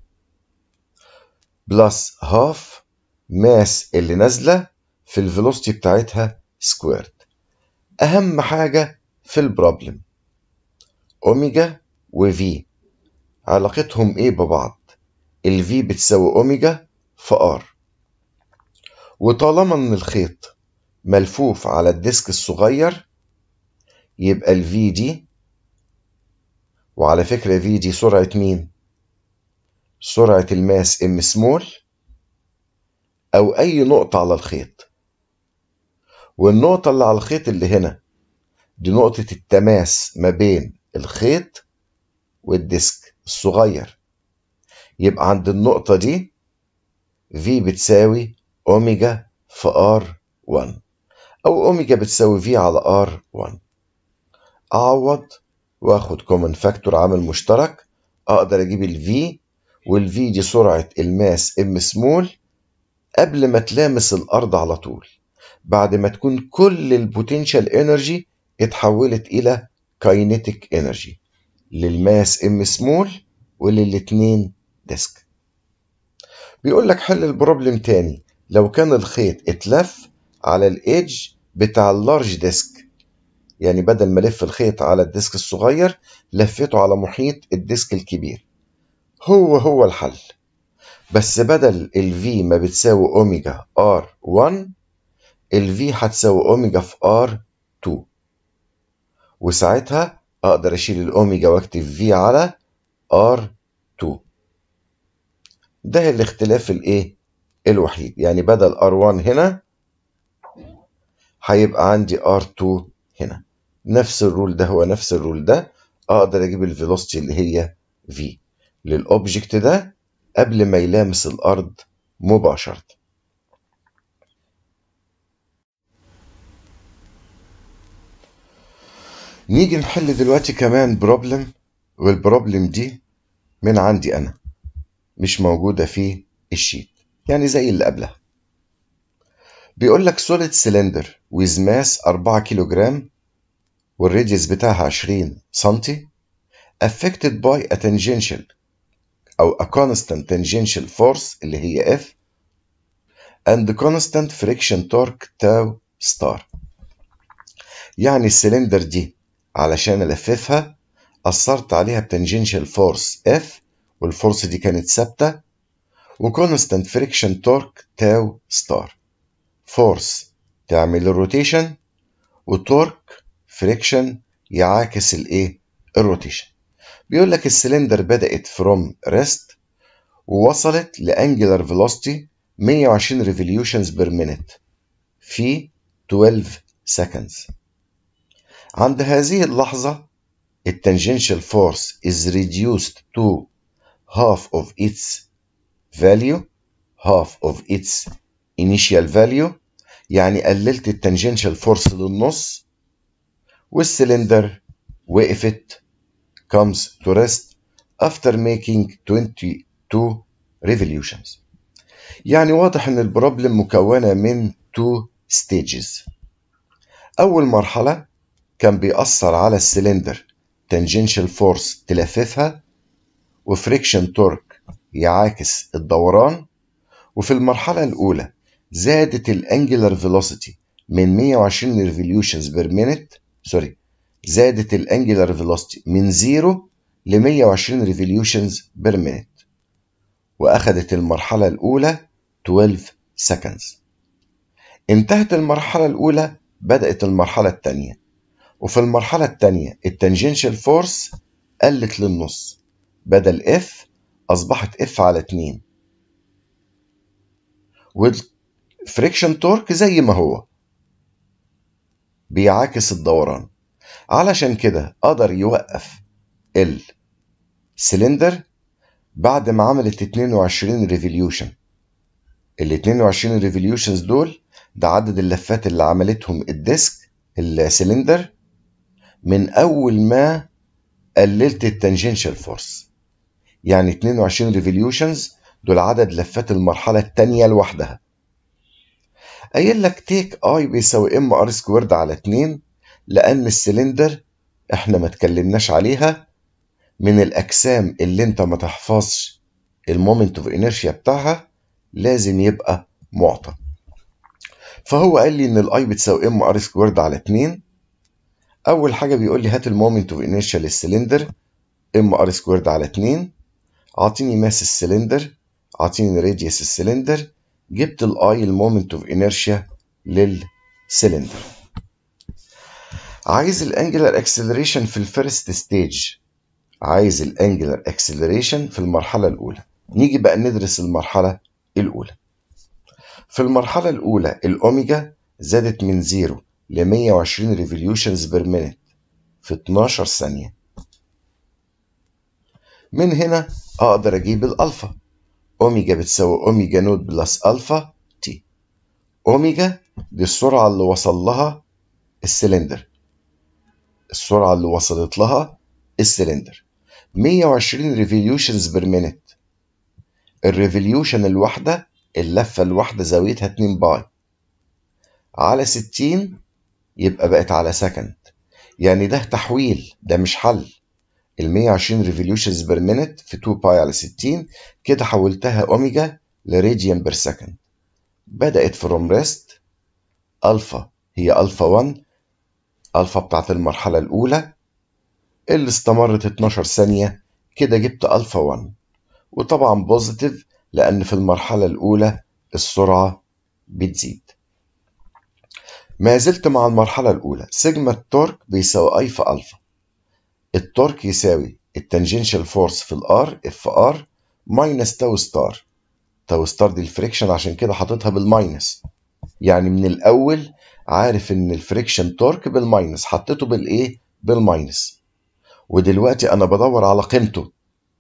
بلس هاف ماس اللي نازله في الفيلوسيتي بتاعتها سكويرد اهم حاجه في البروبلم اوميجا وفي علاقتهم ايه ببعض الفي بتساوي اوميجا في ار وطالما ان الخيط ملفوف على الديسك الصغير يبقى الفي دي وعلى فكرة في دي سرعة مين؟ سرعة الماس ام سمول أو أي نقطة على الخيط والنقطة اللي على الخيط اللي هنا دي نقطة التماس ما بين الخيط والديسك الصغير يبقى عند النقطة دي في بتساوي أوميجا في ار 1 أو أوميجا بتساوي في على ار 1 أعوض وآخد كومن فاكتور عامل مشترك أقدر أجيب الفي والفي دي سرعة الماس ام سمول قبل ما تلامس الأرض على طول بعد ما تكون كل البوتنشال انرجي اتحولت إلى كاينيتيك انرجي للماس ام سمول وللاتنين ديسك بيقول لك حل البروبلم تاني لو كان الخيط اتلف على الايدج بتاع اللارج ديسك يعني بدل ما الف الخيط على الديسك الصغير لفيته على محيط الديسك الكبير هو هو الحل بس بدل الفي ما بتساوي اوميجا ار 1 الفي هتساوي اوميجا في ار 2 وساعتها اقدر اشيل الاوميجا واكتب في على ار 2 ده الاختلاف الايه الوحيد يعني بدل R1 هنا هيبقى عندي R2 هنا نفس الرول ده هو نفس الرول ده اقدر اجيب الفيلوسيتي اللي هي V للاوبجكت ده قبل ما يلامس الارض مباشرة نيجي نحل دلوقتي كمان بروبلم والبروبلم دي من عندي انا مش موجودة في الشيت يعني زي اللي قبلها بيقول لك solid cylinder with mass 4 كيلو جرام والراديوس بتاعها 20 سنتي affected by a tangential أو a constant tangential force اللي هي F and constant friction torque tau star يعني السلندر دي علشان ألففها أثرت عليها بتنجنشال فورس F والفورس دي كانت ثابتة وكونستانت فريكشن تورك تاو ستار فورس تعمل الروتيشن وتورك فريكشن يعاكس الايه الروتيشن بيقول لك السلندر بدأت فروم ريست ووصلت لانجلر فيلوسيتي 120 ريفوليوشنز بير مينيت في 12 seconds عند هذه اللحظة التانجنشال force is reduced to half of its value half of its initial value يعني قللت التانجنشال فورس للنص والسلندر وقفت comes to rest after making 22 revolutions يعني واضح ان البروبلم مكونة من two stages أول مرحلة كان بيأثر على السلندر تانجنشال فورس تلففها وفريكشن تورك يعاكس الدوران وفي المرحلة الأولى زادت الانجلر فيلوسيتي من 120 ريفوليوشنز بير مينيت سوري زادت الانجلر فيلوسيتي من 0 ل 120 ريفوليوشنز بير مينيت واخذت المرحلة الأولى 12 seconds انتهت المرحلة الأولى بدأت المرحلة الثانية وفي المرحلة الثانية التنجنشال فورس قلت للنص بدل اف أصبحت اف على 2 والفريكشن تورك زي ما هو بيعاكس الدوران علشان كده قدر يوقف السلندر بعد ما عملت 22 ريفوليوشن ال 22 ريفوليوشنز دول ده عدد اللفات اللي عملتهم الديسك السلندر من اول ما قللت التنجنشال فورس يعني 22 ريفوليوشنز دول عدد لفات المرحلة الثانية لوحدها قايل لك تيك اي بيساوي ام ار سكويرد على 2 لان السلندر احنا ما اتكلمناش عليها من الاجسام اللي انت ما تحفظش المومنت اوف انيرشيا بتاعها لازم يبقى معطى فهو قال لي ان الاي بتساوي ام ار سكويرد على 2 اول حاجه بيقول لي هات المومنت اوف انيرشيا للسلندر ام ار سكويرد على 2 اعطيني ماس السلندر اعطيني راديوس السلندر جبت الاي المومنت اوف انيرشيا للسلندر عايز الانجلر اكسلريشن في الفيرست ستيج عايز الانجلر اكسلريشن في المرحله الاولى نيجي بقى ندرس المرحله الاولى في المرحله الاولى الاوميجا زادت من 0 ل 120 ريفوليوشنز بير مينيت في 12 ثانيه من هنا اقدر اجيب الالفا اوميجا بتساوي اوميجا نوت بلس الفا تي اوميجا دي السرعه اللي وصل لها السلندر السرعه اللي وصلت لها السلندر 120 ريفوليوشنز بير مينيت الريفوليوشن الواحده اللفه الواحده زاويتها 2 باي على 60 يبقى بقت على سكند يعني ده تحويل ده مش حل ال 120 ريفوليوشنز بير مينيت في 2 باي على 60 كده حولتها اوميجا لراديان بير سكند بدأت فروم ريست الفا هي الفا 1 الفا بتاعت المرحلة الأولى اللي استمرت 12 ثانية كده جبت الفا 1 وطبعا بوزيتيف لأن في المرحلة الأولى السرعة بتزيد ما زلت مع المرحلة الأولى سيجما التورك بيساوي أي في ألفا التورك يساوي التنجنشال فورس في الار اف ار ماينس تاو ستار تاو ستار دي الفريكشن عشان كده حاططها بالماينس يعني من الأول عارف إن الفريكشن تورك بالماينس حطيته بالإيه؟ بالماينس ودلوقتي أنا بدور على قيمته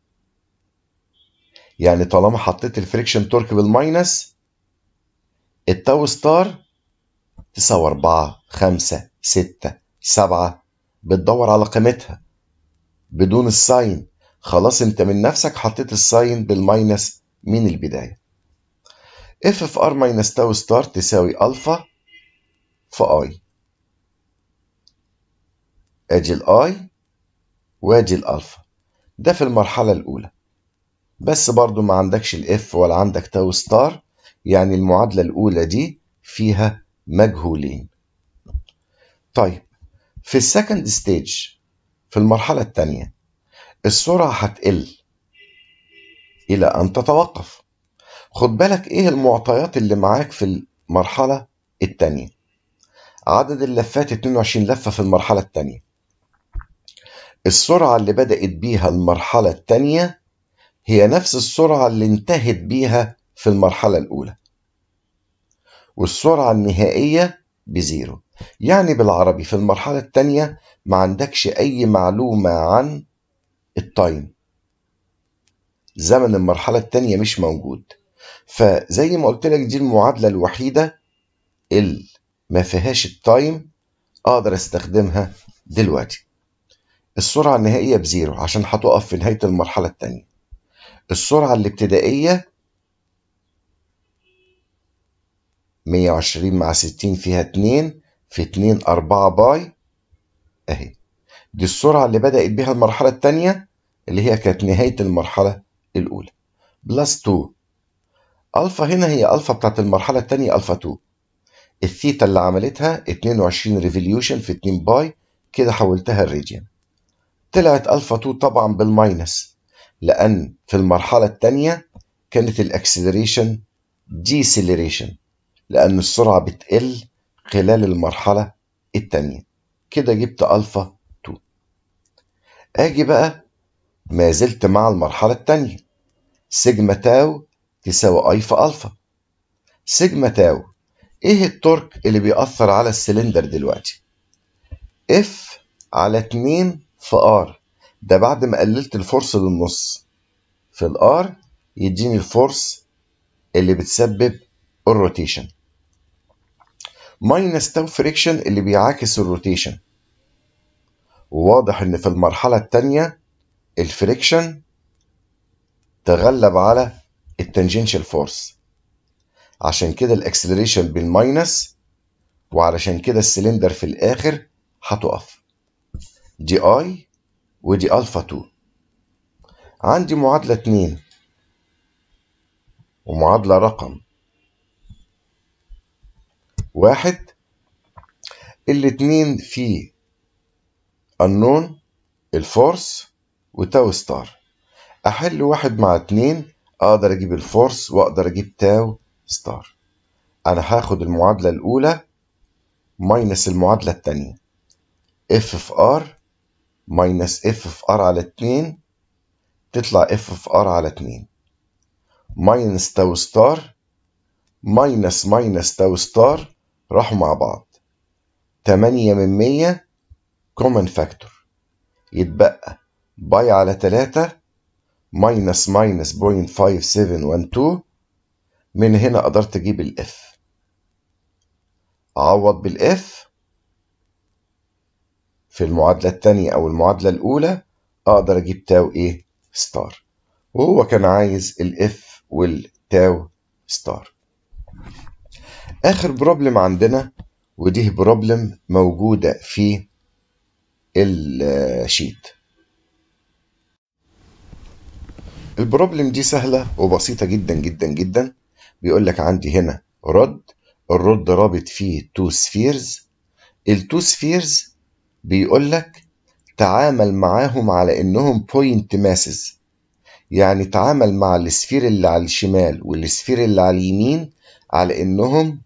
يعني طالما حطيت الفريكشن تورك بالماينس التاو ستار تساوي أربعة خمسة ستة سبعة بتدور على قيمتها بدون الساين خلاص انت من نفسك حطيت الساين بالماينس من البداية اف في ار ماينس تاو ستار تساوي الفا في اي ادي الاي وادي الالفا ده في المرحلة الأولى بس برضو ما عندكش الاف ولا عندك تاو ستار يعني المعادلة الأولى دي فيها مجهولين طيب في السكند ستيج في المرحلة الثانية السرعة هتقل إلى أن تتوقف خد بالك إيه المعطيات اللي معاك في المرحلة الثانية عدد اللفات 22 لفة في المرحلة الثانية السرعة اللي بدأت بيها المرحلة الثانية هي نفس السرعة اللي انتهت بيها في المرحلة الأولى والسرعة النهائية بزيرو يعني بالعربي في المرحلة الثانية ما عندكش أي معلومة عن التايم زمن المرحلة الثانية مش موجود فزي ما قلت لك دي المعادلة الوحيدة اللي ما فيهاش التايم أقدر أستخدمها دلوقتي السرعة النهائية بزيرو عشان هتقف في نهاية المرحلة الثانية السرعة الابتدائية 120 مع 60 فيها 2 في 2 4 باي اهي دي السرعة اللي بدأت بها المرحلة الثانية اللي هي كانت نهاية المرحلة الأولى بلس 2 ألفا هنا هي ألفا بتاعت المرحلة الثانية ألفا 2 الثيتا اللي عملتها 22 ريفوليوشن في 2 باي كده حولتها الراديان طلعت ألفا 2 طبعا بالماينس لأن في المرحلة الثانية كانت الأكسلريشن ديسيلريشن لأن السرعة بتقل خلال المرحلة الثانية كده جبت ألفا 2 أجي بقى ما زلت مع المرحلة الثانية سيجما تاو تساوي أي في ألفا سيجما تاو إيه التورك اللي بيأثر على السلندر دلوقتي اف على 2 في ار ده بعد ما قللت الفورس للنص في الار يديني الفورس اللي بتسبب الروتيشن ماينس تاو فريكشن اللي بيعاكس الروتيشن وواضح ان في المرحلة الثانية الفريكشن تغلب على التنجنشال فورس عشان كده الاكسلريشن بالماينس وعلشان كده السلندر في الاخر هتقف دي اي ودي الفا 2 عندي معادلة 2 ومعادلة رقم واحد الاتنين في النون الفورس وتاو ستار احل واحد مع اتنين اقدر اجيب الفورس واقدر اجيب تاو ستار انا هاخد المعادلة الاولى ماينس المعادلة التانية اف في ار ماينس اف في ار على اتنين تطلع اف في ار على اتنين ماينس تاو ستار ماينس ماينس تاو ستار راحوا مع بعض تمانية من مية كومن فاكتور يتبقى باي على تلاتة ماينس ماينس بوينت فايف سيفن وان تو من هنا قدرت اجيب الاف اعوض بالاف في المعادلة التانية او المعادلة الاولى اقدر اجيب تاو ايه ستار وهو كان عايز الاف والتاو ستار اخر بروبلم عندنا ودي بروبلم موجودة في الشيت البروبلم دي سهلة وبسيطة جدا جدا جدا بيقول لك عندي هنا رد الرد رابط فيه تو سفيرز التو سفيرز بيقول لك تعامل معاهم على انهم بوينت ماسز يعني تعامل مع السفير اللي على الشمال والسفير اللي على اليمين على انهم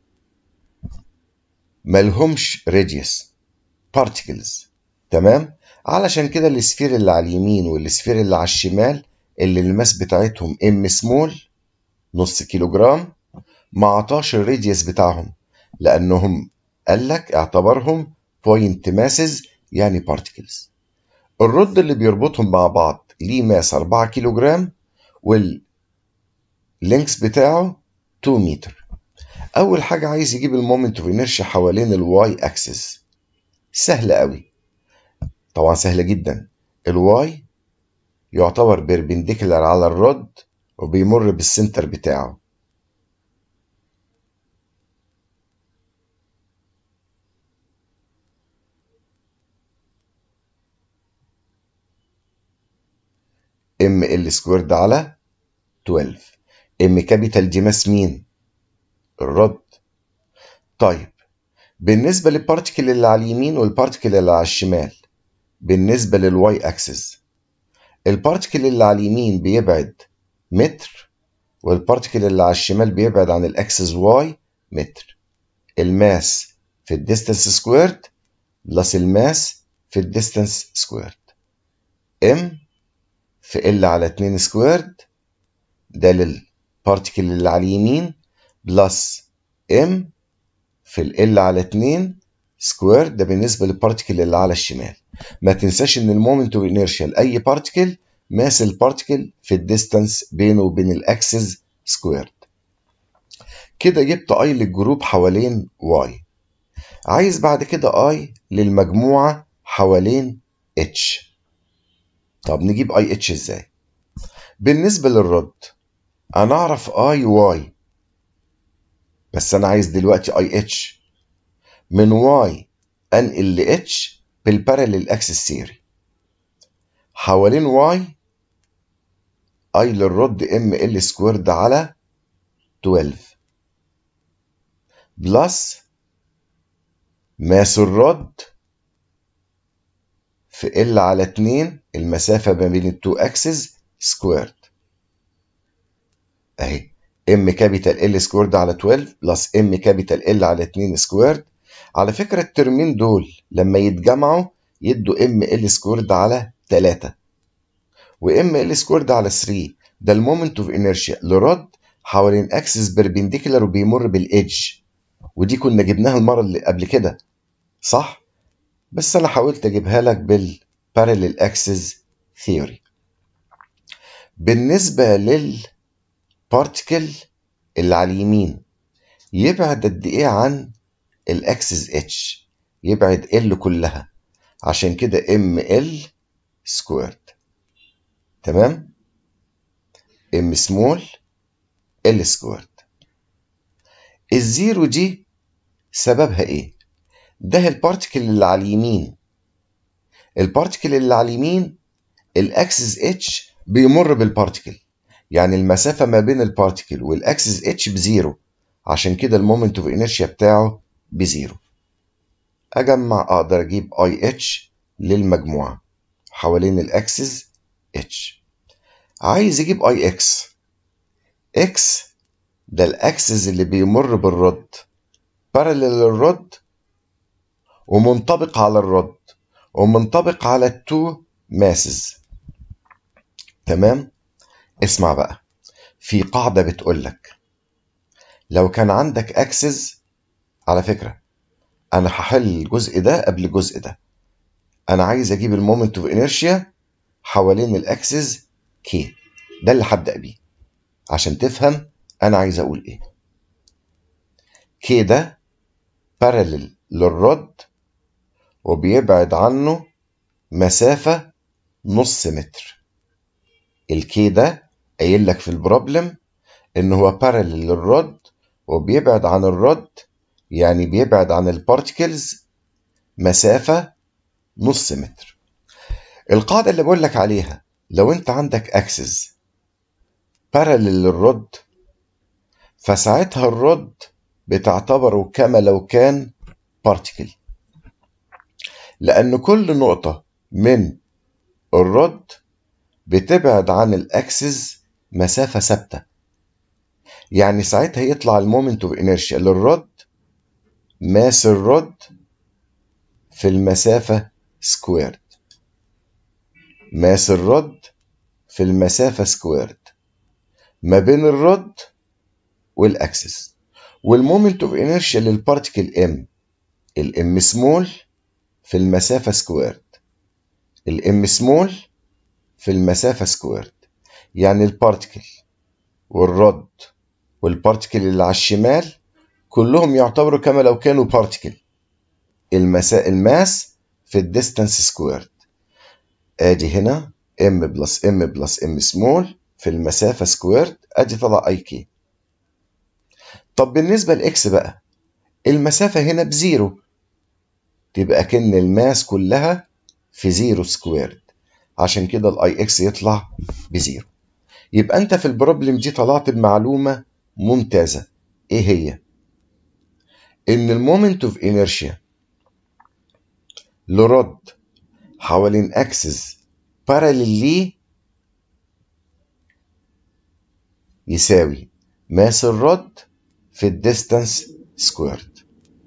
ملهمش راديوس بارتيكلز تمام علشان كده السفير اللي على اليمين والسفير اللي على الشمال اللي الماس بتاعتهم ام سمول نص كيلو جرام ما عطاش الراديوس بتاعهم لانهم قال لك اعتبرهم بوينت ماسز يعني بارتيكلز الرد اللي بيربطهم مع بعض ليه ماس 4 كيلو جرام واللينكس بتاعه 2 متر اول حاجه عايز يجيب المومنت اوف انرشيا حوالين الواي اكسس سهله قوي طبعا سهله جدا الواي يعتبر بيربنديكولار على الرد وبيمر بالسنتر بتاعه ام ال سكويرد على 12 ام كابيتال دي ماس مين الرد طيب بالنسبه للبارتيكل اللي على اليمين والبارتيكل اللي على الشمال بالنسبه للواي اكسس البارتيكل اللي على اليمين بيبعد متر والبارتيكل اللي على الشمال بيبعد عن الاكسس واي متر الماس في الديستانس سكويرد بلس الماس في الديستانس سكويرد ام في ال على 2 سكويرد ده للبارتيكل اللي على اليمين بلس ام في ال على 2 سكوير ده بالنسبة للبارتكل اللي على الشمال ما تنساش ان المومنت اوف انيرشيا لاي بارتكل ماس البارتكل في الديستانس بينه وبين الاكسس سكويرد كده جبت اي للجروب حوالين واي عايز بعد كده اي للمجموعة حوالين اتش طب نجيب اي اتش ازاي بالنسبة للرد انا اعرف اي واي بس انا عايز دلوقتي اي اتش من واي انقل ل اتش بالباراليل اكسس ثيوري حوالين واي اي للرد ام ال سكويرد على 12 بلس ماس الرد في ال على 2 المسافة ما بين التو اكسس سكويرد اهي ام كابيتال ال سكويرد على 12 بلس ام كابيتال ال على 2 سكويرد على فكرة الترمين دول لما يتجمعوا يدوا ام ال سكويرد على 3 وام ال سكويرد على 3 ده المومنت اوف انيرشيا لرد حوالين اكسس بيربنديكولار وبيمر بالايدج ودي كنا جبناها المرة اللي قبل كده صح؟ بس أنا حاولت أجيبها لك بالبارallel axis theory بالنسبة للبارتكل اللي على اليمين يبعد قد إيه عن الأكسس اتش يبعد ال كلها عشان كده ام ال سكويرد تمام ام سمول ال سكويرد الزيرو دي سببها ايه ده البارتكل اللي على اليمين البارتكل اللي على اليمين الاكسس اتش بيمر بالبارتكل يعني المسافة ما بين البارتكل والاكسس اتش بزيرو عشان كده المومنت اوف انيرشيا بتاعه بزيرو اجمع اقدر اجيب اي اتش للمجموعة حوالين الاكسس اتش عايز اجيب اي اكس اكس ده الاكسس اللي بيمر بالرد بارلل للرد ومنطبق على الرد ومنطبق على التو ماسز تمام اسمع بقى في قاعدة بتقول لك لو كان عندك اكسس على فكرة انا هحل الجزء ده قبل الجزء ده انا عايز اجيب المومنت اوف انيرشيا حوالين الاكسس كي ده اللي هبدأ بيه عشان تفهم انا عايز اقول ايه كي ده بارلل للرد وبيبعد عنه مسافة نص متر الكي ده قايل لك في البروبلم ان هو بارلل للرد وبيبعد عن الرد يعني بيبعد عن البارتكلز مسافة نص متر القاعدة اللي بقول لك عليها لو انت عندك اكسس بارلل للرد فساعتها الرد بتعتبره كما لو كان بارتكل لأن كل نقطة من الرد بتبعد عن الأكسس مسافة ثابتة يعني ساعتها يطلع المومنت اوف انيرشيا للرد ماس الرد في المسافة سكويرد ماس الرد في المسافة سكويرد ما بين الرد والاكسس والمومنت اوف انيرشيا للبارتيكل ام الام سمول في المسافة سكويرد الام سمول في المسافة سكويرد يعني البارتيكل والرد والبارتيكل اللي على الشمال كلهم يعتبروا كما لو كانوا بارتيكل المسا... الماس في الديستانس سكويرد ادي هنا ام بلس ام بلس ام سمول في المسافة سكويرد ادي طلع اي كي طب بالنسبة لاكس بقى المسافة هنا بزيرو تبقى كن الماس كلها في زيرو سكويرد عشان كده الاي اكس يطلع بزيرو يبقى انت في البروبلم دي طلعت بمعلومة ممتازة ايه هي ان المومنت اوف انيرشيا لرد حوالين اكسس باراليل ليه يساوي ماس الرد في الديستانس سكويرد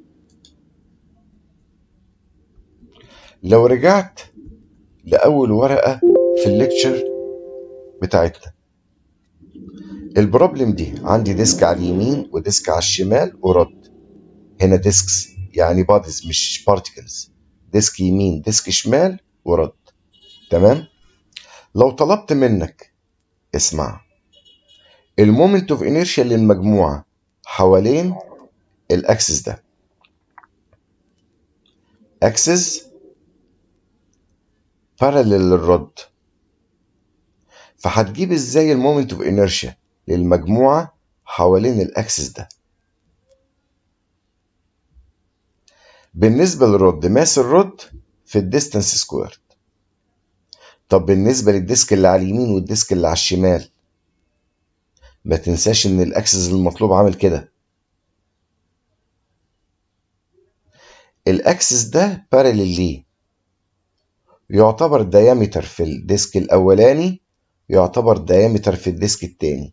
لو رجعت لأول ورقة في الليكتشر بتاعتنا البروبلم دي عندي ديسك على اليمين وديسك على الشمال ورد هنا ديسكس يعني بادز مش بارتكلز ديسك يمين ديسك شمال ورد تمام لو طلبت منك اسمع المومنت اوف انيرشيا للمجموعه حوالين الاكسس ده اكسس باراليل للرد فهتجيب ازاي المومنت اوف انيرشيا للمجموعه حوالين الاكسس ده بالنسبه للرد ماس الرد في الديستانس سكويرد طب بالنسبه للديسك اللي على اليمين والديسك اللي على الشمال ما تنساش ان الاكسس المطلوب عامل كده الاكسس ده باراليل ليه يعتبر ديامتر في الديسك الاولاني يعتبر ديامتر في الديسك التاني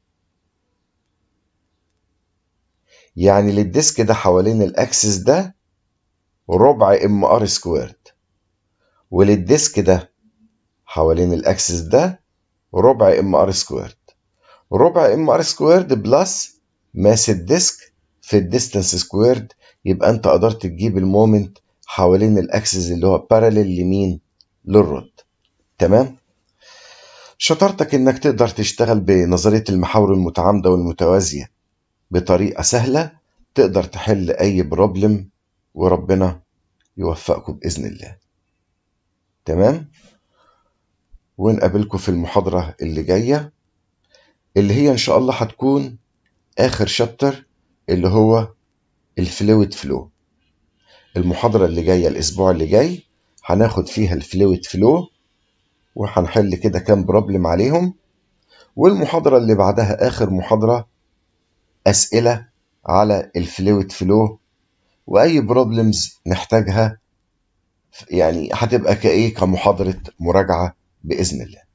يعني للديسك ده حوالين الاكسس ده ربع ام ار سكويرد وللديسك ده حوالين الاكسس ده ربع ام ار سكويرد ربع ام ار سكويرد بلس ماس الديسك في الديستانس سكويرد يبقى انت قدرت تجيب المومنت حوالين الاكسس اللي هو باراليل لمين للرد تمام شطارتك انك تقدر تشتغل بنظريه المحاور المتعامده والمتوازيه بطريقه سهله تقدر تحل اي بروبلم وربنا يوفقكم باذن الله تمام ونقابلكم في المحاضره اللي جايه اللي هي ان شاء الله هتكون اخر شابتر اللي هو الفلويد فلو المحاضرة اللي جاية الأسبوع اللي جاي هناخد فيها الفلويد فلو وهنحل كده كام بروبلم عليهم والمحاضرة اللي بعدها آخر محاضرة أسئلة على الفلويد فلو وأي بروبلمز نحتاجها يعني هتبقى كإيه كمحاضرة مراجعة بإذن الله